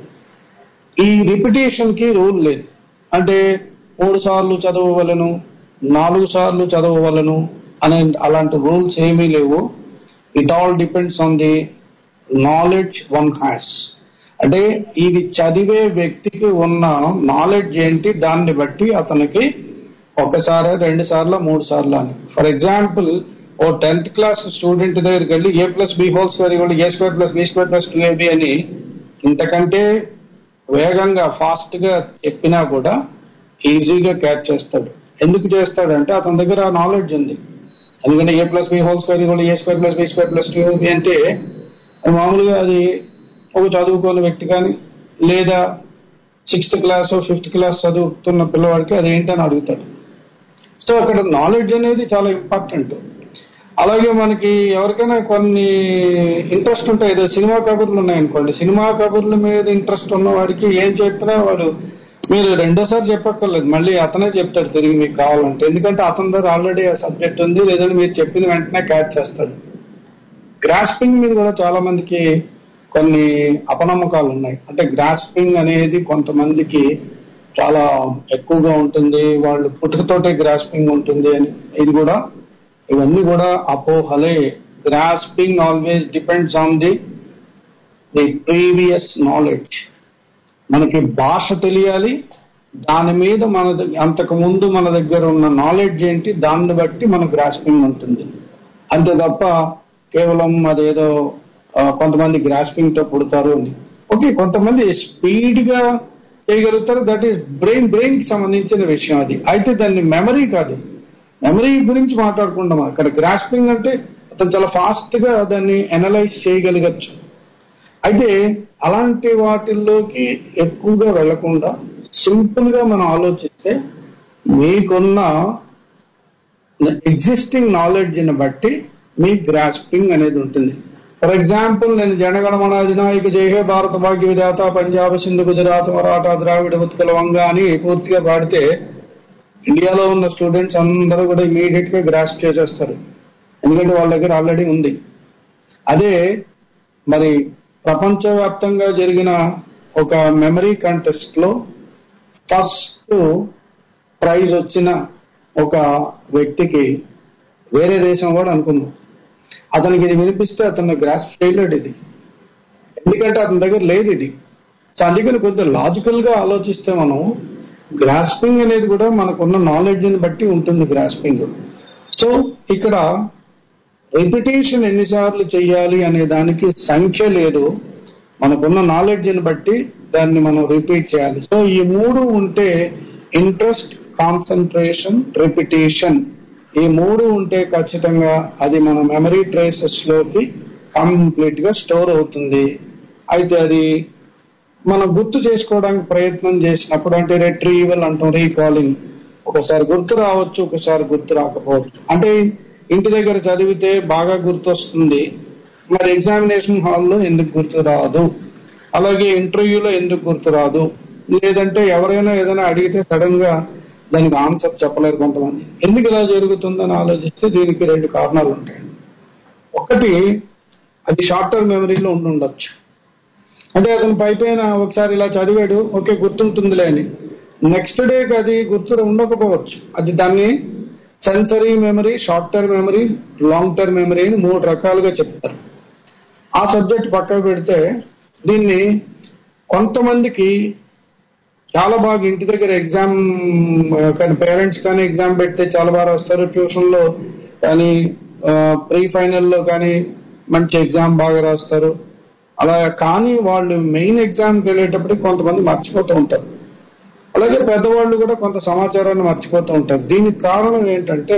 ఈ రిపిటేషన్ కి రూల్ లేదు అంటే మూడు సార్లు చదవవలను నాలుగు సార్లు చదవవలను అనే అలాంటి రూల్స్ ఏమీ లేవు it all depends on the knowledge one has అంటే ఇది చదివే వ్యక్తికి ఉన్న నాలెడ్జ్ ఏంటి దాన్ని బట్టి అతనికి ఒకసారి రెండు సార్లు మూడు సార్లు అని ఫర్ ఎగ్జాంపుల్ ఓ టెన్త్ క్లాస్ స్టూడెంట్ దగ్గరికి వెళ్ళి A plus B whole square ఇవ్వండి A square plus B square plus two AB అని ఇంతకంటే వేగంగా ఫాస్ట్ గా చెప్పినా కూడా ఈజీగా క్యాచ్ చేస్తాడు ఎందుకు చేస్తాడంటే అతని దగ్గర నాలెడ్జ్ ఉంది ఎందుకంటే A plus B whole square ఇవ్వండి A square plus B square plus two AB అంటే మామూలుగా అది ఒక చదువుకోని వ్యక్తి కానీ లేదా సిక్స్త్ క్లాస్ ఫిఫ్త్ క్లాస్ చదువుతున్న పిల్లవాడికి అది ఏంటని అడుగుతాడు సో అక్కడ నాలెడ్జ్ అనేది చాలా ఇంపార్టెంట్ అలాగే మనకి ఎవరికైనా కొన్ని ఇంట్రెస్ట్ ఉంటాయి ఏదో సినిమా కబుర్లు ఉన్నాయనుకోండి సినిమా కబుర్ల మీద ఇంట్రెస్ట్ ఉన్న వాడికి ఏం చెప్పినా వాడు మీరు రెండోసారి చెప్పక్కర్లేదు మళ్ళీ అతనే చెప్తాడు తిరిగి మీకు కావాలంటే ఎందుకంటే అతని దగ్గర ఆల్రెడీ ఆ సబ్జెక్ట్ ఉంది లేదంటే మీరు చెప్పిన వెంటనే క్యాచ్ చేస్తాడు గ్రాస్పింగ్ మీద కూడా చాలా మందికి కొన్ని అపనమ్మకాలు ఉన్నాయి అంటే గ్రాస్పింగ్ అనేది కొంతమందికి చాలా ఎక్కువగా ఉంటుంది వాళ్ళు పుట్టుకతోటే గ్రాస్పింగ్ ఉంటుంది అని ఇది కూడా ఇవన్నీ కూడా అపోహలే grasping always depends on the the previous knowledge మనకి భాష తెలియాలి దాని మీద మన ద- అంతకు ముందు మన దగ్గర ఉన్న నాలెడ్జ్ ఏంటి దాన్ని బట్టి మన గ్రాస్పింగ్ ఉంటుంది అంతే తప్ప కేవలం అదేదో ఆ, కొంతమంది గ్రాస్పింగ్ తో పుడతారు అని ఓకే కొంతమంది స్పీడ్ గా చేయగలుగుతారు దట్ ఈస్ బ్రెయిన్ బ్రెయిన్ కి సంబంధించిన విషయం అది అయితే దాన్ని మెమరీ కాదు మెమరీ గురించి మాట్లాడుకుంటాం అక్కడ గ్రాస్పింగ్ అంటే అతను చాలా ఫాస్ట్ గా దాన్ని అనలైజ్ చేయగలగచ్చు అయితే అలాంటి వాటిల్లోకి ఎక్కువగా వెళ్లకుండా సింపుల్ గా మనం ఆలోచిస్తే మీకున్న ఎగ్జిస్టింగ్ నాలెడ్జ్ ని బట్టి మీ గ్రాస్పింగ్ అనేది ఉంటుంది ఫర్ ఎగ్జాంపుల్ నేను జనగణమన అధినాయక జయహే భారత భాగ్య విధాత పంజాబ్ సింధు గుజరాత్ మరాఠా ద్రావిడ ఉత్కల వంగ అని పూర్తిగా పాడితే ఇండియాలో ఉన్న స్టూడెంట్స్ అందరూ కూడా ఇమీడియట్ గా గ్రాస్ప్ చేసేస్తారు ఎందుకంటే వాళ్ళ దగ్గర ఆల్రెడీ ఉంది అదే మరి ప్రపంచవ్యాప్తంగా జరిగిన ఒక మెమరీ కంటెస్ట్ లో ఫస్ట్ ప్రైజ్ వచ్చిన ఒక వ్యక్తికి వేరే దేశం కూడా అనుకుందాం అతనికి ఇది వినిపిస్తే అతను గ్రాస్ చేయలేడు ఇది ఎందుకంటే అతని దగ్గర లేదు ఇది సో అందుకని కొద్దిగా లాజికల్ గా ఆలోచిస్తే మనం గ్రాస్పింగ్ అనేది కూడా మనకున్న నాలెడ్జ్ ని బట్టి ఉంటుంది గ్రాస్పింగ్ సో ఇక్కడ రిపిటేషన్ ఎన్నిసార్లు చేయాలి అనే దానికి సంఖ్య లేదు మనకున్న నాలెడ్జ్ ని బట్టి దాన్ని మనం రిపీట్ చేయాలి సో ఈ మూడు ఉంటే ఇంట్రెస్ట్ కాన్సన్ట్రేషన్ రిపిటేషన్ ఈ మూడు ఉంటే ఖచ్చితంగా అది మన మెమరీ ట్రేసెస్ లోకి కంప్లీట్ గా స్టోర్ అవుతుంది అయితే అది మనం గుర్తు చేసుకోవడానికి ప్రయత్నం చేసినప్పుడు అంటే రెట్రీవల్ అంటాం రీకాలింగ్ ఒకసారి గుర్తు రావచ్చు ఒకసారి గుర్తు రాకపోవచ్చు అంటే ఇంటి దగ్గర చదివితే బాగా గుర్తొస్తుంది మరి ఎగ్జామినేషన్ హాల్లో ఎందుకు గుర్తు రాదు అలాగే ఇంటర్వ్యూలో ఎందుకు గుర్తు రాదు లేదంటే ఎవరైనా ఏదైనా అడిగితే సడన్ గా దానికి ఆన్సర్ చెప్పలేరు కొంతమంది ఎందుకు ఇలా జరుగుతుందని ఆలోచిస్తే దీనికి రెండు కారణాలు ఉంటాయి ఒకటి అది షార్ట్ టర్మ్ మెమరీలో ఉండి ఉండొచ్చు అంటే అతను పై పైన ఒకసారి ఇలా చదివాడు ఓకే గుర్తుంటుందిలే అని నెక్స్ట్ డేకి అది గుర్తు ఉండకపోవచ్చు అది దాన్ని sensory memory short term memory long term memory అని మూడు రకాలుగా చెప్తారు ఆ సబ్జెక్ట్ పక్కకు పెడితే దీన్ని కొంతమందికి చాలా బాగా ఇంటి దగ్గర ఎగ్జామ్ కానీ పేరెంట్స్ కానీ ఎగ్జామ్ పెడితే చాలా బాగా వస్తారు ట్యూషన్ లో కానీ ప్రీ ఫైనల్లో కానీ మంచి ఎగ్జామ్ బాగా రాస్తారు అలా కానీ వాళ్ళు మెయిన్ ఎగ్జామ్కి వెళ్ళేటప్పటికి కొంతమంది మర్చిపోతూ ఉంటారు అలాగే పెద్దవాళ్ళు కూడా కొంత సమాచారాన్ని మర్చిపోతూ ఉంటారు దీనికి కారణం ఏంటంటే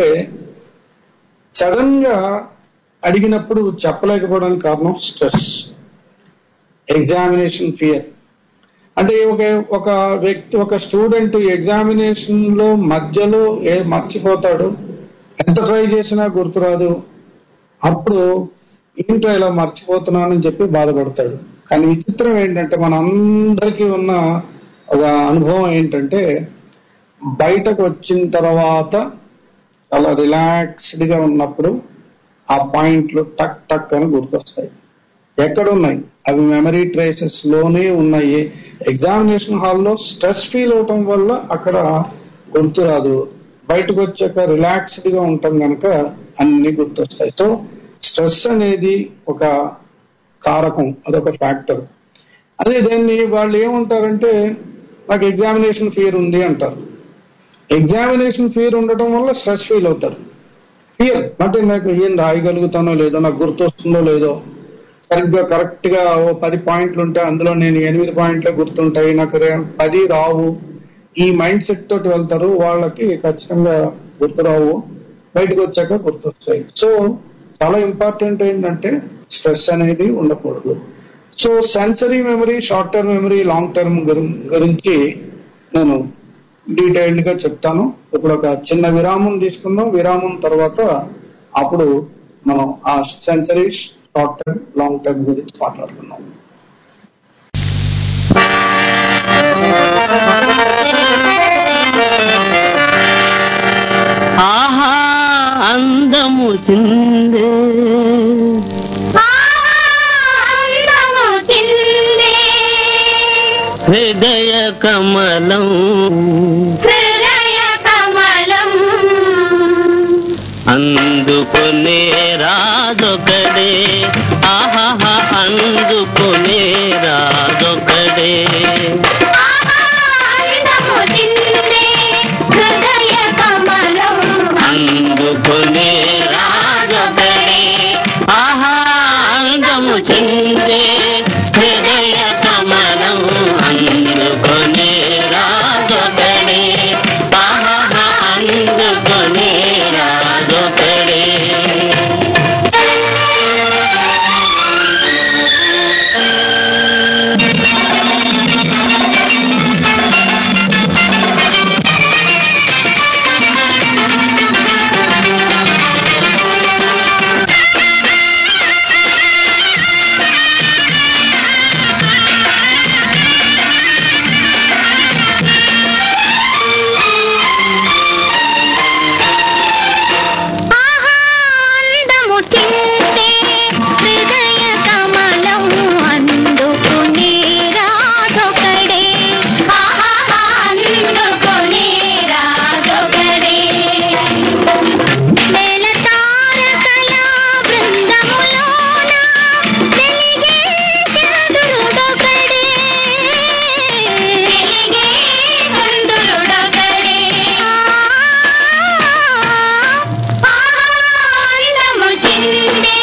సడన్ గా అడిగినప్పుడు చెప్పలేకపోవడానికి కారణం స్ట్రెస్ ఎగ్జామినేషన్ ఫియర్ అంటే ఒక ఒక వ్యక్తి ఒక స్టూడెంట్ ఎగ్జామినేషన్ లో మధ్యలో ఏ మర్చిపోతాడు ఎంత ట్రై చేసినా గుర్తురాదు అప్పుడు ఏంటో ఇలా మర్చిపోతున్నానని చెప్పి బాధపడతాడు కానీ విచిత్రం ఏంటంటే మన అందరికీ ఉన్న ఒక అనుభవం ఏంటంటే బయటకు వచ్చిన తర్వాత చాలా రిలాక్స్డ్ గా ఉన్నప్పుడు ఆ పాయింట్లు టక్ టక్ అని గుర్తొస్తాయి ఎక్కడ ఉన్నాయి అవి మెమరీ ట్రేసెస్ లోనే ఉన్నాయి ఎగ్జామినేషన్ హాల్లో స్ట్రెస్ ఫీల్ అవటం వల్ల అక్కడ గుర్తు రాదు బయటకు వచ్చాక రిలాక్స్డ్ గా ఉంటాం కనుక అన్ని గుర్తొస్తాయి సో స్ట్రెస్ అనేది ఒక కారకం అదొక ఫ్యాక్టర్ అదే దాన్ని వాళ్ళు ఏమంటారంటే నాకు ఎగ్జామినేషన్ ఫియర్ ఉంది అంటారు ఎగ్జామినేషన్ ఫియర్ ఉండటం వల్ల స్ట్రెస్ ఫీల్ అవుతారు ఫియర్ అంటే నాకు ఏం రాయగలుగుతానో లేదో నాకు గుర్తొస్తుందో లేదో సరిగ్గా కరెక్ట్ గా ఓ పది పాయింట్లు ఉంటే అందులో నేను ఎనిమిది పాయింట్లే గుర్తుంటాయి నాకు రే- పది రావు ఈ మైండ్ సెట్ తోటి వెళ్తారు వాళ్ళకి ఖచ్చితంగా గుర్తురావు బయటకు వచ్చాక గుర్తొస్తాయి సో చాలా ఇంపార్టెంట్ ఏంటంటే స్ట్రెస్ అనేది ఉండకూడదు so sensory memory short term memory long term గురించి నేను డీటెయిల్డ్ గా చెప్తాను ఇప్పుడు ఒక చిన్న విరామం తీసుకుందాం విరామం తర్వాత అప్పుడు మనం ఆ sensory short term long term గురించి మాట్లాడుకుందాం ఆహా అందము చిందే హృదయ కమలం అందుకునే రాజొకడే ఆహా అందుకునే రాజొకడే అందుకునే రాజొకడే ఆహా అందము చిందే హృదయ కమలం అందుకునే రాజొకడే ఆహా అందుకునే రాజొకడే చిందే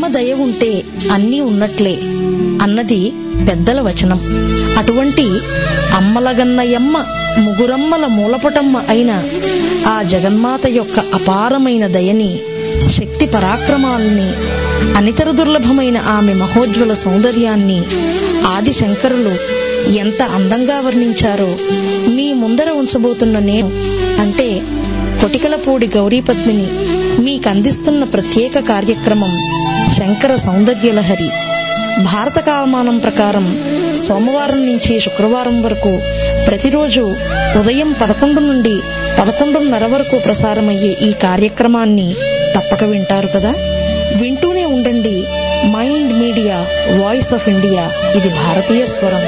దయ ఉంటే అన్నీ ఉన్నట్లే అన్నది పెద్దల వచనం అటువంటి అమ్మలగన్నయమ్మ ముగురమ్మల మూలపటమ్మ అయిన ఆ జగన్మాత యొక్క అపారమైన దయని శక్తి పరాక్రమాల్ని అనితర దుర్లభమైన ఆమె మహోజ్వల సౌందర్యాన్ని ఆది శంకరులు ఎంత అందంగా వర్ణించారో మీ ముందర ఉంచబోతున్న నేను అంటే కొటికలపూడి గౌరీపద్మిని మీకందిస్తున్న ప్రత్యేక కార్యక్రమం శంకర సౌందర్యలహరి భారత కాలమానం ప్రకారం సోమవారం నుంచి శుక్రవారం వరకు ప్రతిరోజు ఉదయం పదకొండు నుండి పదకొండున్నర వరకు ప్రసారమయ్యే ఈ కార్యక్రమాన్ని తప్పక వింటారు కదా వింటూనే ఉండండి Mind Media voice of India ఇది భారతీయ స్వరం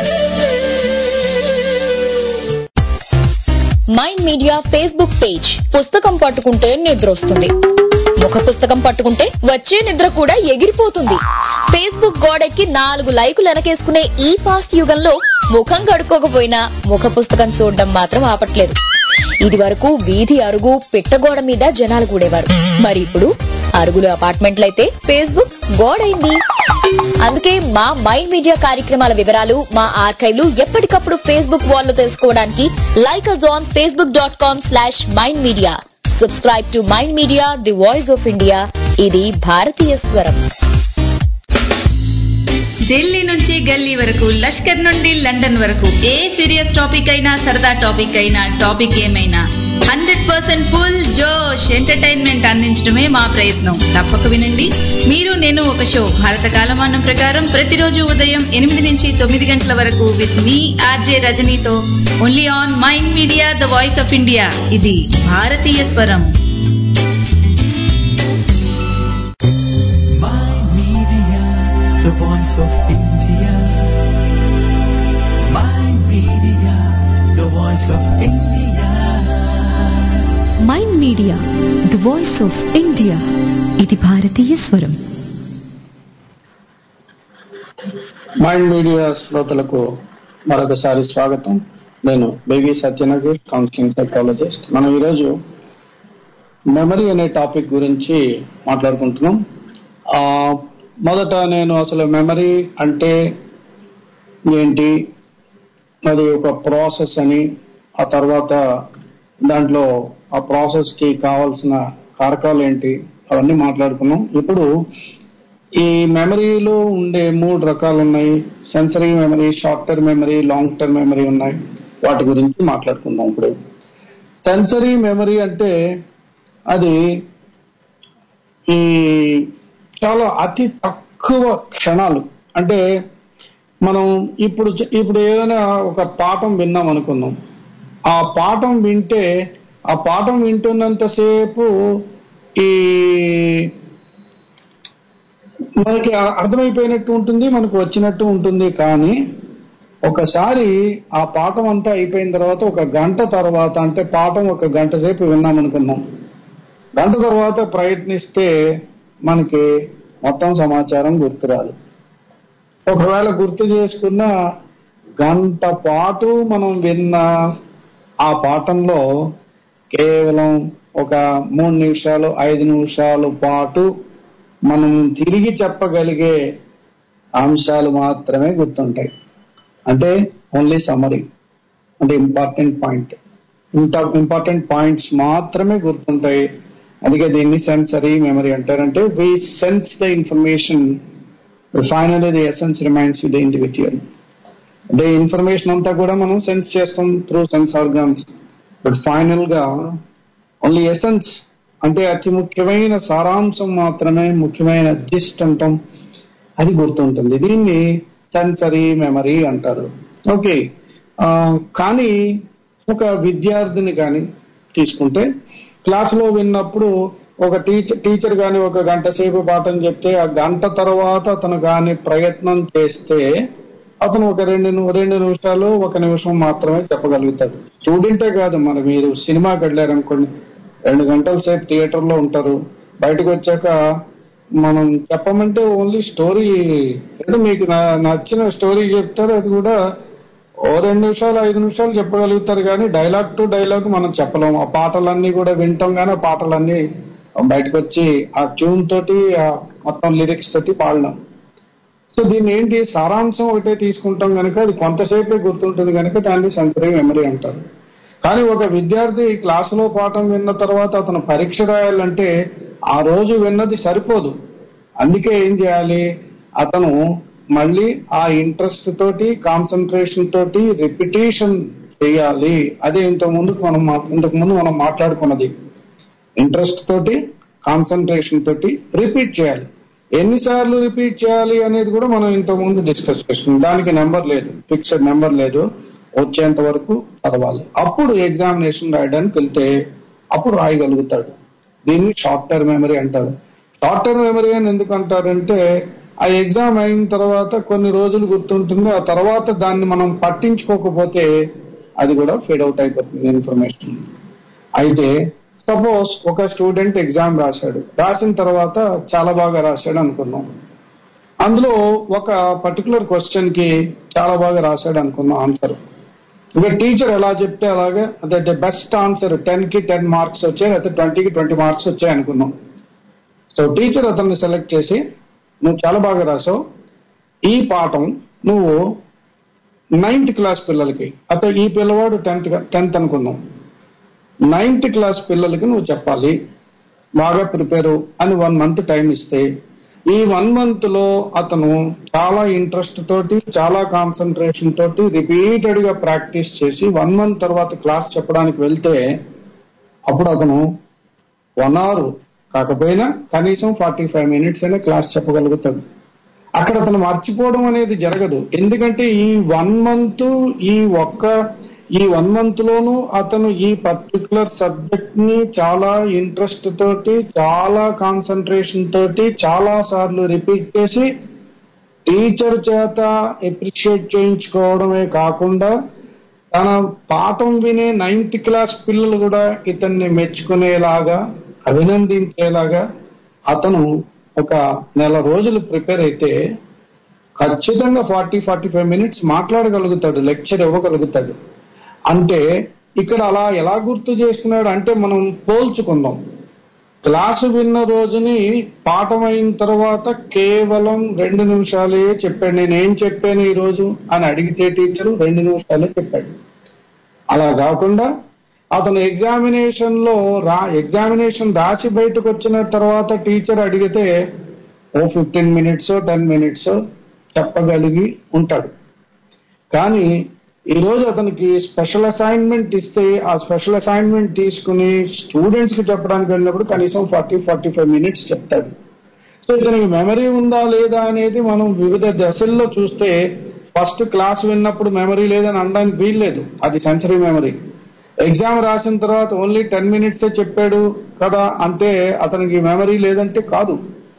మైండ్ మీడియా ఫేస్బుక్ పేజ్ పుస్తకం పట్టుకుంటే నిద్ర వస్తుంది ముఖ పుస్తకం పట్టుకుంటే వచ్చే నిద్ర కూడా ఎగిరిపోతుంది ఫేస్బుక్ గోడెక్కి నాలుగు లైకులు వెనకేసుకునే ఈ ఫాస్ట్ యుగంలో ముఖం కడుక్కోకపోయినా ముఖ పుస్తకం చూడడం మాత్రం ఆపట్లేదు ఇది వరకు వీధి అరుగు పిట్టగోడ మీద జనాలు కూడేవారు మరి ఇప్పుడు అరుగులు అపార్ట్మెంట్లయితే ఫేస్బుక్ గోడైంది అందుకే మా మైండ్ మీడియా కార్యక్రమాల వివరాలు మా ఆర్కైవ్లు ఎప్పటికప్పుడు ఫేస్బుక్ వాల్ లో తెలుసుకోవడానికి like us on Facebook dot com slash Mind Media subscribe to Mind Media the voice of India ఇది భారతీయ స్వరం ఢిల్లీ నుంచి గల్లీ వరకు లష్కర్ నుండి లండన్ వరకు ఏ సీరియస్ టాపిక్ అయినా సరదా టాపిక్ అయినా టాపిక్ ఏమైనా హండ్రెడ్ పర్సెంట్ ఫుల్ జోష్ ఎంటర్టైన్మెంట్ అందించడమే మా ప్రయత్నం తప్పక వినండి మీరు నేను ఒక షో భారత కాలమానం ప్రకారం ప్రతిరోజు ఉదయం ఎనిమిది నుంచి తొమ్మిది గంటల వరకు విత్ మీ ఆర్జే రజనీతో only on Mind media the voice of India ఇది భారతీయ స్వరం Media, the voice of India. My media, the voice of India. Mind Media the voice of India ఇది భారతీయ స్వరం మైండ్ మీడియా శ్రోతలకు మరొకసారి స్వాగతం నేను బేబీ సత్యనగర్ కౌన్సిలింగ్ సైకాలజిస్ట్ మనం ఈరోజు మెమరీ అనే టాపిక్ గురించి మాట్లాడుకుంటున్నాం ఆ మొదట నేను అసలు మెమరీ అంటే ఏంటి అది ఒక ప్రాసెస్ అని ఆ తర్వాత దాంట్లో ఆ ప్రాసెస్ కి కావాల్సిన కారకాలు ఏంటి అవన్నీ మాట్లాడుకున్నాం ఇప్పుడు ఈ మెమరీలో ఉండే మూడు రకాలు ఉన్నాయి sensory memory short term memory long term memory ఉన్నాయి వాటి గురించి మాట్లాడుకుందాం ఇప్పుడు సెన్సరీ మెమరీ అంటే అది ఈ చాలా అతి తక్కువ క్షణాలు అంటే మనం ఇప్పుడు చ- ఇప్పుడు ఏదైనా ఒక పాఠం విన్నాం అనుకుందాం ఆ పాఠం వింటే ఆ పాఠం వింటున్నంతసేపు ఈ మనకి అ- అర్థమైపోయినట్టు ఉంటుంది మనకు వచ్చినట్టు ఉంటుంది కానీ ఒకసారి ఆ పాఠం అంతా అయిపోయిన తర్వాత ఒక గంట తర్వాత అంటే పాఠం ఒక గంట సేపు విన్నాం అనుకున్నాం గంట తర్వాత ప్రయత్నిస్తే మనకి మొత్తం సమాచారం గుర్తురాదు ఒకవేళ గుర్తు చేసుకున్న గంట పాటు మనం విన్న ఆ పాఠంలో కేవలం ఒక మూడు నిమిషాలు ఐదు నిమిషాల పాటు మనం తిరిగి చెప్పగలిగే అంశాలు మాత్రమే గుర్తుంటాయి అంటే ఓన్లీ సమరీ అంటే ఇంపార్టెంట్ పాయింట్ ఇంపార్టెంట్ పాయింట్స్ మాత్రమే గుర్తుంటాయి అందుకే దీన్ని సెన్సరీ మెమరీ అంటారు అంటే we sense the information final the essence remains the individual అంటే ఇన్ఫర్మేషన్ అంతా కూడా మనం సెన్స్ చేస్తాం through sense organs but final గా ఓన్లీ ఎసెన్స్ అంటే అతి ముఖ్యమైన సారాంశం మాత్రమే ముఖ్యమైన జిస్ట్ అంటాం అది గుర్తుంటుంది దీన్ని సెన్సరీ మెమరీ అంటారు ఓకే కానీ ఒక విద్యార్థిని కానీ తీసుకుంటే క్లాసులో విన్నప్పుడు ఒక టీచర్ టీచర్ కానీ ఒక గంట సేపు పాఠం చెప్తే ఆ గంట తర్వాత అతను కానీ ప్రయత్నం చేస్తే అతను ఒక రెండు ని- రెండు నిమిషాలు ఒక నిమిషం మాత్రమే చెప్పగలుగుతాడు స్టూడెంటే కాదు మరి మీరు సినిమాకి వెళ్ళారనుకోండి రెండు గంటల సేపు థియేటర్ లో ఉంటారు బయటకు వచ్చాక మనం చెప్పమంటే ఓన్లీ స్టోరీ ఏదో మీకు నా- నచ్చిన స్టోరీ చెప్తారు అది కూడా ఓ రెండు నిమిషాలు ఐదు నిమిషాలు చెప్పగలుగుతారు కానీ డైలాగ్ టు డైలాగ్ మనం చెప్పలేము ఆ పాటలన్నీ కూడా వింటాం కానీ ఆ పాటలన్నీ బయటకు వచ్చి ఆ ట్యూన్ తోటి ఆ మొత్తం లిరిక్స్ తోటి పాడడం సో దీన్ని ఏంటి సారాంశం ఒకటే తీసుకుంటాం కనుక అది కొంతసేపే గుర్తుంటుంది కనుక దాన్ని సెన్సరీ మెమరీ అంటారు కానీ ఒక విద్యార్థి క్లాసులో పాఠం విన్న తర్వాత అతను పరీక్ష రాయాలంటే ఆ రోజు విన్నది సరిపోదు అందుకే ఏం చేయాలి అతను మళ్ళీ ఆ ఇంట్రెస్ట్ తోటి కాన్సన్ట్రేషన్ తోటి రిపిటేషన్ చేయాలి అదే ఇంతకు ముందు మనం మా- ఇంతకు ముందు మనం మాట్లాడుకున్నది ఇంట్రెస్ట్ తోటి కాన్సన్ట్రేషన్ తోటి రిపీట్ చేయాలి ఎన్నిసార్లు రిపీట్ చేయాలి అనేది కూడా మనం ఇంతకు ముందు డిస్కస్ చేస్తున్నాం దానికి నెంబర్ లేదు ఫిక్స్డ్ నెంబర్ లేదు వచ్చేంత వరకు చదవాలి అప్పుడు ఎగ్జామినేషన్ రాయడానికి వెళ్తే అప్పుడు రాయగలుగుతాడు దీన్ని షార్ట్ టర్మ్ మెమరీ అంటారు షార్ట్ టర్మ్ మెమరీ అని ఎందుకు అంటారంటే ఆ ఎగ్జామ్ అయిన తర్వాత కొన్ని రోజులు గుర్తుంటుంది ఆ తర్వాత దాన్ని మనం పట్టించుకోకపోతే అది కూడా ఫీడ్ అవుట్ అయిపోతుంది ఇన్ఫర్మేషన్ అయితే సపోజ్ ఒక స్టూడెంట్ ఎగ్జామ్ రాశాడు రాసిన తర్వాత చాలా బాగా రాశాడు అనుకున్నాం అందులో ఒక పర్టికులర్ క్వశ్చన్ కి చాలా బాగా రాశాడు అనుకున్నాం ఆన్సర్ ఇక టీచర్ ఎలా చెప్తే అలాగే అదే బెస్ట్ ఆన్సర్ టెన్ కి టెన్ మార్క్స్ వచ్చాయి లేకపోతే ట్వంటీకి ట్వంటీ మార్క్స్ వచ్చాయి అనుకున్నాం సో టీచర్ అతన్ని సెలెక్ట్ చేసి నువ్వు చాలా బాగా రాసావు ఈ పాఠం నువ్వు నైన్త్ క్లాస్ పిల్లలకి అంటే ఈ పిల్లవాడు టెన్త్ టెన్త్ అనుకుందాం నైన్త్ క్లాస్ పిల్లలకి నువ్వు చెప్పాలి బాగా ప్రిపేర్ అని వన్ మంత్ టైం ఇస్తే ఈ వన్ మంత్ లో అతను చాలా ఇంట్రెస్ట్ తోటి చాలా కాన్సన్ట్రేషన్ తోటి రిపీటెడ్ గా ప్రాక్టీస్ చేసి వన్ మంత్ తర్వాత క్లాస్ చెప్పడానికి వెళ్తే అప్పుడు అతను వన్ అవర్ కాకపోయినా కనీసం ఫార్టీ ఫైవ్ మినిట్స్ అయినా క్లాస్ చెప్పగలుగుతాడు అక్కడ అతను మర్చిపోవడం అనేది జరగదు ఎందుకంటే ఈ వన్ మంత్ ఈ ఒక్క ఈ వన్ మంత్ లోను అతను ఈ పర్టికులర్ సబ్జెక్ట్ ని చాలా ఇంట్రెస్ట్ తోటి చాలా కాన్సన్ట్రేషన్ తోటి చాలా సార్లు రిపీట్ చేసి టీచర్ చేత అప్రిషియేట్ చేయించుకోవడమే కాకుండా తన పాఠం వినే నైన్త్ క్లాస్ పిల్లలు కూడా ఇతన్ని మెచ్చుకునేలాగా అభినందించేలాగా అతను ఒక నెల రోజులు ప్రిపేర్ అయితే ఖచ్చితంగా ఫార్టీ ఫార్టీ ఫైవ్ మినిట్స్ మాట్లాడగలుగుతాడు లెక్చర్ ఇవ్వగలుగుతాడు అంటే ఇక్కడ అలా ఎలా గుర్తు చేసుకున్నాడు అంటే మనం పోల్చుకుందాం క్లాసు విన్న రోజుని పాఠం అయిన తర్వాత కేవలం రెండు నిమిషాలే చెప్పాడు నేను ఏం చెప్పాను ఈ రోజు అని అడిగితే టీచరు రెండు నిమిషాలే చెప్పాడు అలా కాకుండా అతను ఎగ్జామినేషన్ లో రా ఎగ్జామినేషన్ రాసి బయటకు వచ్చిన తర్వాత టీచర్ అడిగితే ఓ ఫిఫ్టీన్ మినిట్స్ టెన్ మినిట్స్ చెప్పగలిగి ఉంటాడు కానీ ఈ రోజు అతనికి స్పెషల్ అసైన్మెంట్ ఇస్తే ఆ స్పెషల్ అసైన్మెంట్ తీసుకుని స్టూడెంట్స్ కి చెప్పడానికి వెళ్ళినప్పుడు కనీసం ఫార్టీ ఫార్టీ ఫైవ్ మినిట్స్ చెప్తాడు సో ఇతనికి మెమరీ ఉందా లేదా అనేది మనం వివిధ దశల్లో చూస్తే ఫస్ట్ క్లాస్ విన్నప్పుడు మెమరీ లేదని అనడానికి వీల్లేదు అది సెన్సరీ మెమరీ ఎగ్జామ్ రాసిన తర్వాత ఓన్లీ టెన్ మినిట్స్ చెప్పాడు కదా అంటే అతనికి మెమరీ లేదంటే కాదు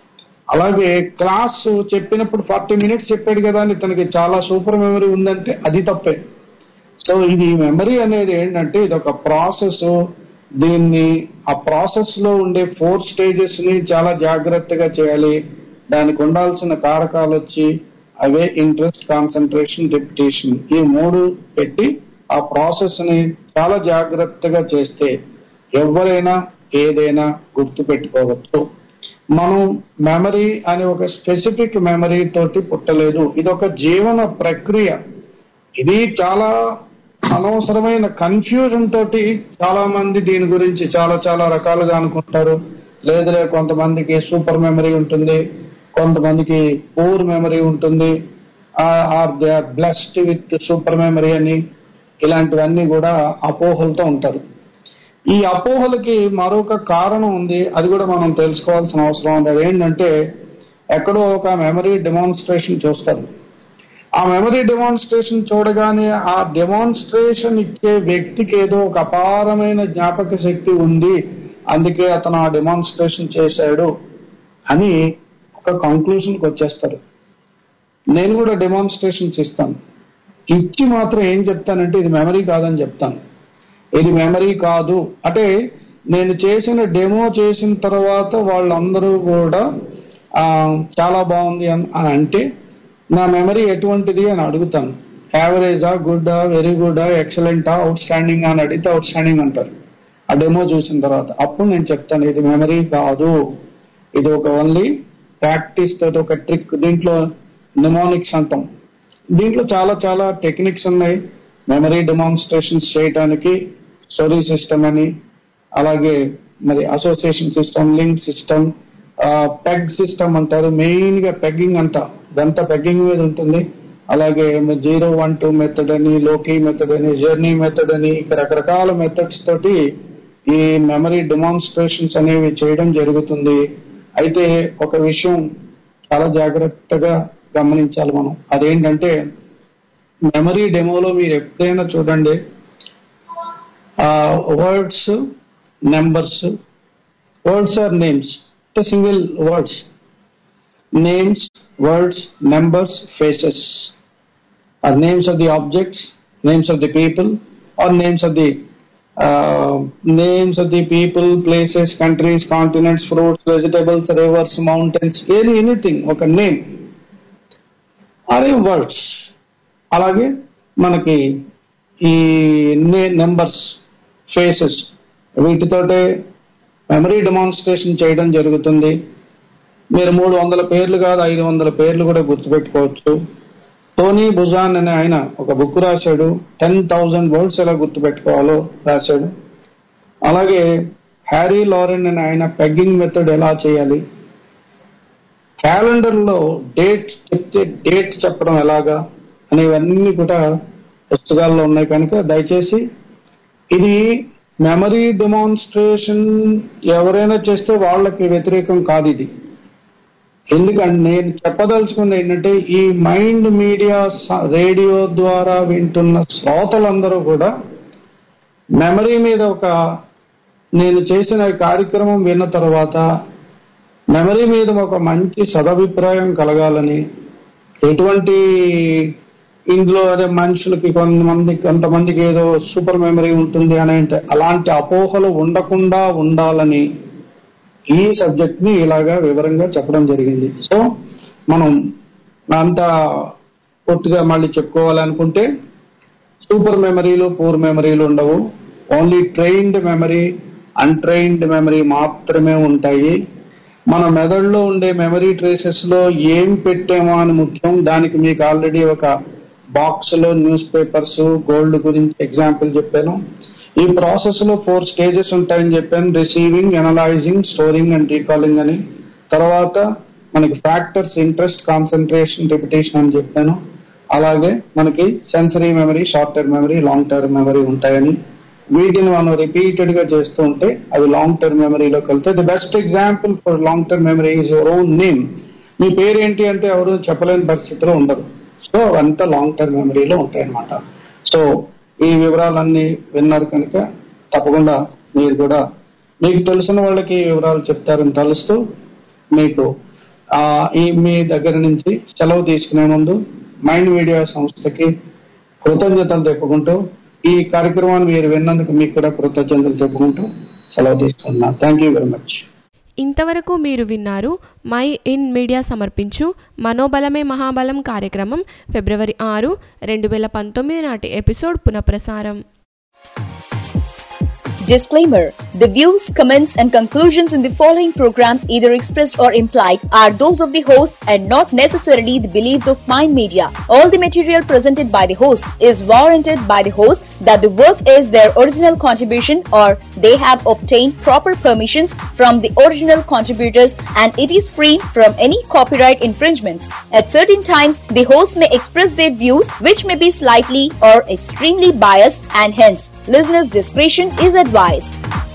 అలాగే క్లాస్ చెప్పినప్పుడు ఫార్టీ మినిట్స్ చెప్పాడు కదా అని ఇతనికి చాలా సూపర్ మెమరీ ఉందంటే అది తప్పే సో ఇది మెమరీ అనేది ఏంటంటే ఇది ఒక ప్రాసెస్ దీన్ని ఆ ప్రాసెస్ లో ఉండే ఫోర్ స్టేజెస్ ని చాలా జాగ్రత్తగా చేయాలి దానికి ఉండాల్సిన కారకాలు వచ్చి అవే ఇంట్రెస్ట్ కాన్సన్ట్రేషన్ రిపిటేషన్ ఈ మూడు పెట్టి ఆ ప్రాసెస్ ని చాలా జాగ్రత్తగా చేస్తే ఎవరైనా ఏదైనా గుర్తు పెట్టుకోవచ్చు మనం మెమరీ అనే ఒక స్పెసిఫిక్ మెమరీ తోటి పుట్టలేదు ఇది ఒక జీవన ప్రక్రియ ఇది చాలా అనవసరమైన కన్ఫ్యూజన్ తోటి చాలా మంది దీని గురించి చాలా చాలా రకాలుగా అనుకుంటారు లేదులే కొంతమందికి సూపర్ మెమరీ ఉంటుంది కొంతమందికి పూర్ మెమరీ ఉంటుంది or they are blessed with super memory అని ఇలాంటివన్నీ కూడా అపోహలతో ఉంటారు ఈ అపోహలకి మరొక కారణం ఉంది అది కూడా మనం తెలుసుకోవాల్సిన అవసరం ఉంది అదేంటంటే ఎక్కడో ఒక మెమరీ డెమాన్స్ట్రేషన్ చూస్తారు ఆ మెమరీ డెమాన్స్ట్రేషన్ చూడగానే ఆ డెమాన్స్ట్రేషన్ ఇచ్చే వ్యక్తికి ఏదో ఒక అపారమైన జ్ఞాపక శక్తి ఉంది అందుకే అతను ఆ డెమాన్స్ట్రేషన్ చేశాడు అని ఒక కంక్లూషన్కి వచ్చేస్తారు నేను కూడా డెమాన్స్ట్రేషన్స్ ఇస్తాను ఇచ్చి మాత్రం ఏం చెప్తానంటే ఇది మెమరీ కాదని చెప్తాను ఇది మెమరీ కాదు అంటే నేను చేసిన డెమో చేసిన తర్వాత వాళ్ళందరూ కూడా ఆ, చాలా బాగుంది అని అని అంటే నా మెమరీ ఎటువంటిది అని అడుగుతాను యావరేజా గుడ్డా వెరీ గుడ్డా ఎక్సలెంటా అవుట్ స్టాండింగ్ అని అడిగితే అవుట్ స్టాండింగ్ అంటారు ఆ డెమో చూసిన తర్వాత అప్పుడు నేను చెప్తాను ఇది మెమరీ కాదు ఇది ఒక ఓన్లీ ప్రాక్టీస్ తోటి ఒక ట్రిక్ దీంట్లో నిమోనిక్స్ అంటాం దీంట్లో చాలా చాలా టెక్నిక్స్ ఉన్నాయి మెమరీ డెమాన్స్ట్రేషన్స్ చేయడానికి స్టోరీ సిస్టమ్ అని అలాగే మరి association system link system peg system అంటారు మెయిన్ గా పెగ్గింగ్ అంతా ఇదంతా పెగ్గింగ్ మీద ఉంటుంది అలాగే జీరో వన్ టూ మెథడ్ అని లోకీ మెథడ్ అని జర్నీ మెథడ్ అని ఇక రకరకాల మెథడ్స్ తోటి ఈ మెమరీ డెమాన్స్ట్రేషన్స్ అనేవి చేయడం జరుగుతుంది అయితే ఒక విషయం చాలా జాగ్రత్తగా గమనించాలి మనం అదేంటంటే మెమరీ డెమోలో మీరు ఎప్పుడైనా చూడండి words numbers words or names అంటే single words names words numbers faces or names of the objects names of the people or names of the names of the people places countries continents fruits vegetables rivers mountains ఏది anything ఒక name అరే words అలాగే మనకి ఈ numbers faces వీటితోటే memory demonstration చేయడం జరుగుతుంది మీరు మూడు వందల పేర్లు కాదు ఐదు వందల పేర్లు కూడా గుర్తుపెట్టుకోవచ్చు టోనీ బుజాన్ అనే ఆయన ఒక బుక్ రాశాడు టెన్ థౌజండ్ వర్డ్స్ ఎలా గుర్తుపెట్టుకోవాలో రాశాడు అలాగే హ్యారీ లారెన్ అనే ఆయన పెగ్గింగ్ మెథడ్ ఎలా చేయాలి క్యాలెండర్ లో డేట్ చెప్తే డేట్ చెప్పడం ఎలాగా అనేవన్నీ కూడా పుస్తకాల్లో ఉన్నాయి కనుక దయచేసి ఇది మెమరీ డెమాన్స్ట్రేషన్ ఎవరైనా చేస్తే వాళ్ళకి వ్యతిరేకం కాదు ఇది ఎందుకంటే నేను చెప్పదలుచుకుంది ఏంటంటే ఈ మైండ్ మీడియా స- రేడియో ద్వారా వింటున్న శ్రోతలందరూ కూడా మెమరీ మీద ఒక నేను చేసిన ఈ కార్యక్రమం విన్న తర్వాత మెమరీ మీద ఒక మంచి సదభిప్రాయం కలగాలని ఎటువంటి ఇందులో అదే మనుషులకి కొంతమంది కొంతమందికి ఏదో సూపర్ మెమరీ ఉంటుంది అని అంటే అలాంటి అపోహలు ఉండకుండా ఉండాలని ఈ సబ్జెక్ట్ ని ఇలాగా వివరంగా చెప్పడం జరిగింది సో మనం అంత పూర్తిగా మళ్ళీ చెప్పుకోవాలనుకుంటే సూపర్ మెమరీలు పూర్ మెమరీలు ఉండవు only trained memory untrained memory మాత్రమే ఉంటాయి మన మెదడులో ఉండే మెమరీ ట్రేసెస్ లో ఏం పెట్టామో అని ముఖ్యం దానికి మీకు ఆల్రెడీ ఒక బాక్స్ లో న్యూస్ పేపర్స్ గోల్డ్ గురించి ఎగ్జాంపుల్ చెప్పాను ఈ ప్రాసెస్ లో ఫోర్ స్టేజెస్ ఉంటాయని చెప్పాను receiving analysing storing and recalling అని తర్వాత మనకి ఫ్యాక్టర్స్ ఇంట్రెస్ట్ కాన్సన్ట్రేషన్ రిపిటేషన్ అని చెప్పాను అలాగే మనకి sensory memory short term memory long term memory ఉంటాయని వీటిని మనం రిపీటెడ్ గా చేస్తూ ఉంటే అవి లాంగ్ టర్మ్ మెమరీలోకి వెళ్తాయి the best example for long term memory is your own name మీ పేరు ఏంటి అంటే ఎవరు చెప్పలేని పరిస్థితిలో ఉండరు సో అవంతా లాంగ్ టర్మ్ మెమరీలో ఉంటాయి అన్నమాట సో ఈ వివరాలన్నీ విన్నారు కనుక తప్పకుండా మీరు కూడా మీకు తెలిసిన వాళ్ళకి ఈ వివరాలు చెప్తారని తలుస్తూ మీకు ఆ ఈ మీ దగ్గర నుంచి సెలవు తీసుకునే ముందు మైండ్ మీడియా సంస్థకి కృతజ్ఞతలు చెప్పుకుంటూ ఈ కార్యక్రమాన్ని మీరు విన్నందుకు మీకు కూడా కృతజ్ఞతలు చెప్పుకుంటూ సెలవు తీసుకున్నాను థ్యాంక్ యూ వెరీ మచ్ ఇంతవరకు మీరు విన్నారు మై ఇన్ మీడియా సమర్పించు మనోబలమే మహాబలం కార్యక్రమం ఫిబ్రవరి ఆరు రెండు వేల పంతొమ్మిది నాటి ఎపిసోడ్ పునఃప్రసారం Disclaimer The views, comments, and conclusions in the following program, either expressed or implied, are those of the host and not necessarily the beliefs of Mind Media. All the material presented by the host is warranted by the host that the work is their original contribution or they have obtained proper permissions from the original contributors and it is free from any copyright infringements. At certain times, the host may express their views which may be slightly or extremely biased and hence listeners' discretion is advised.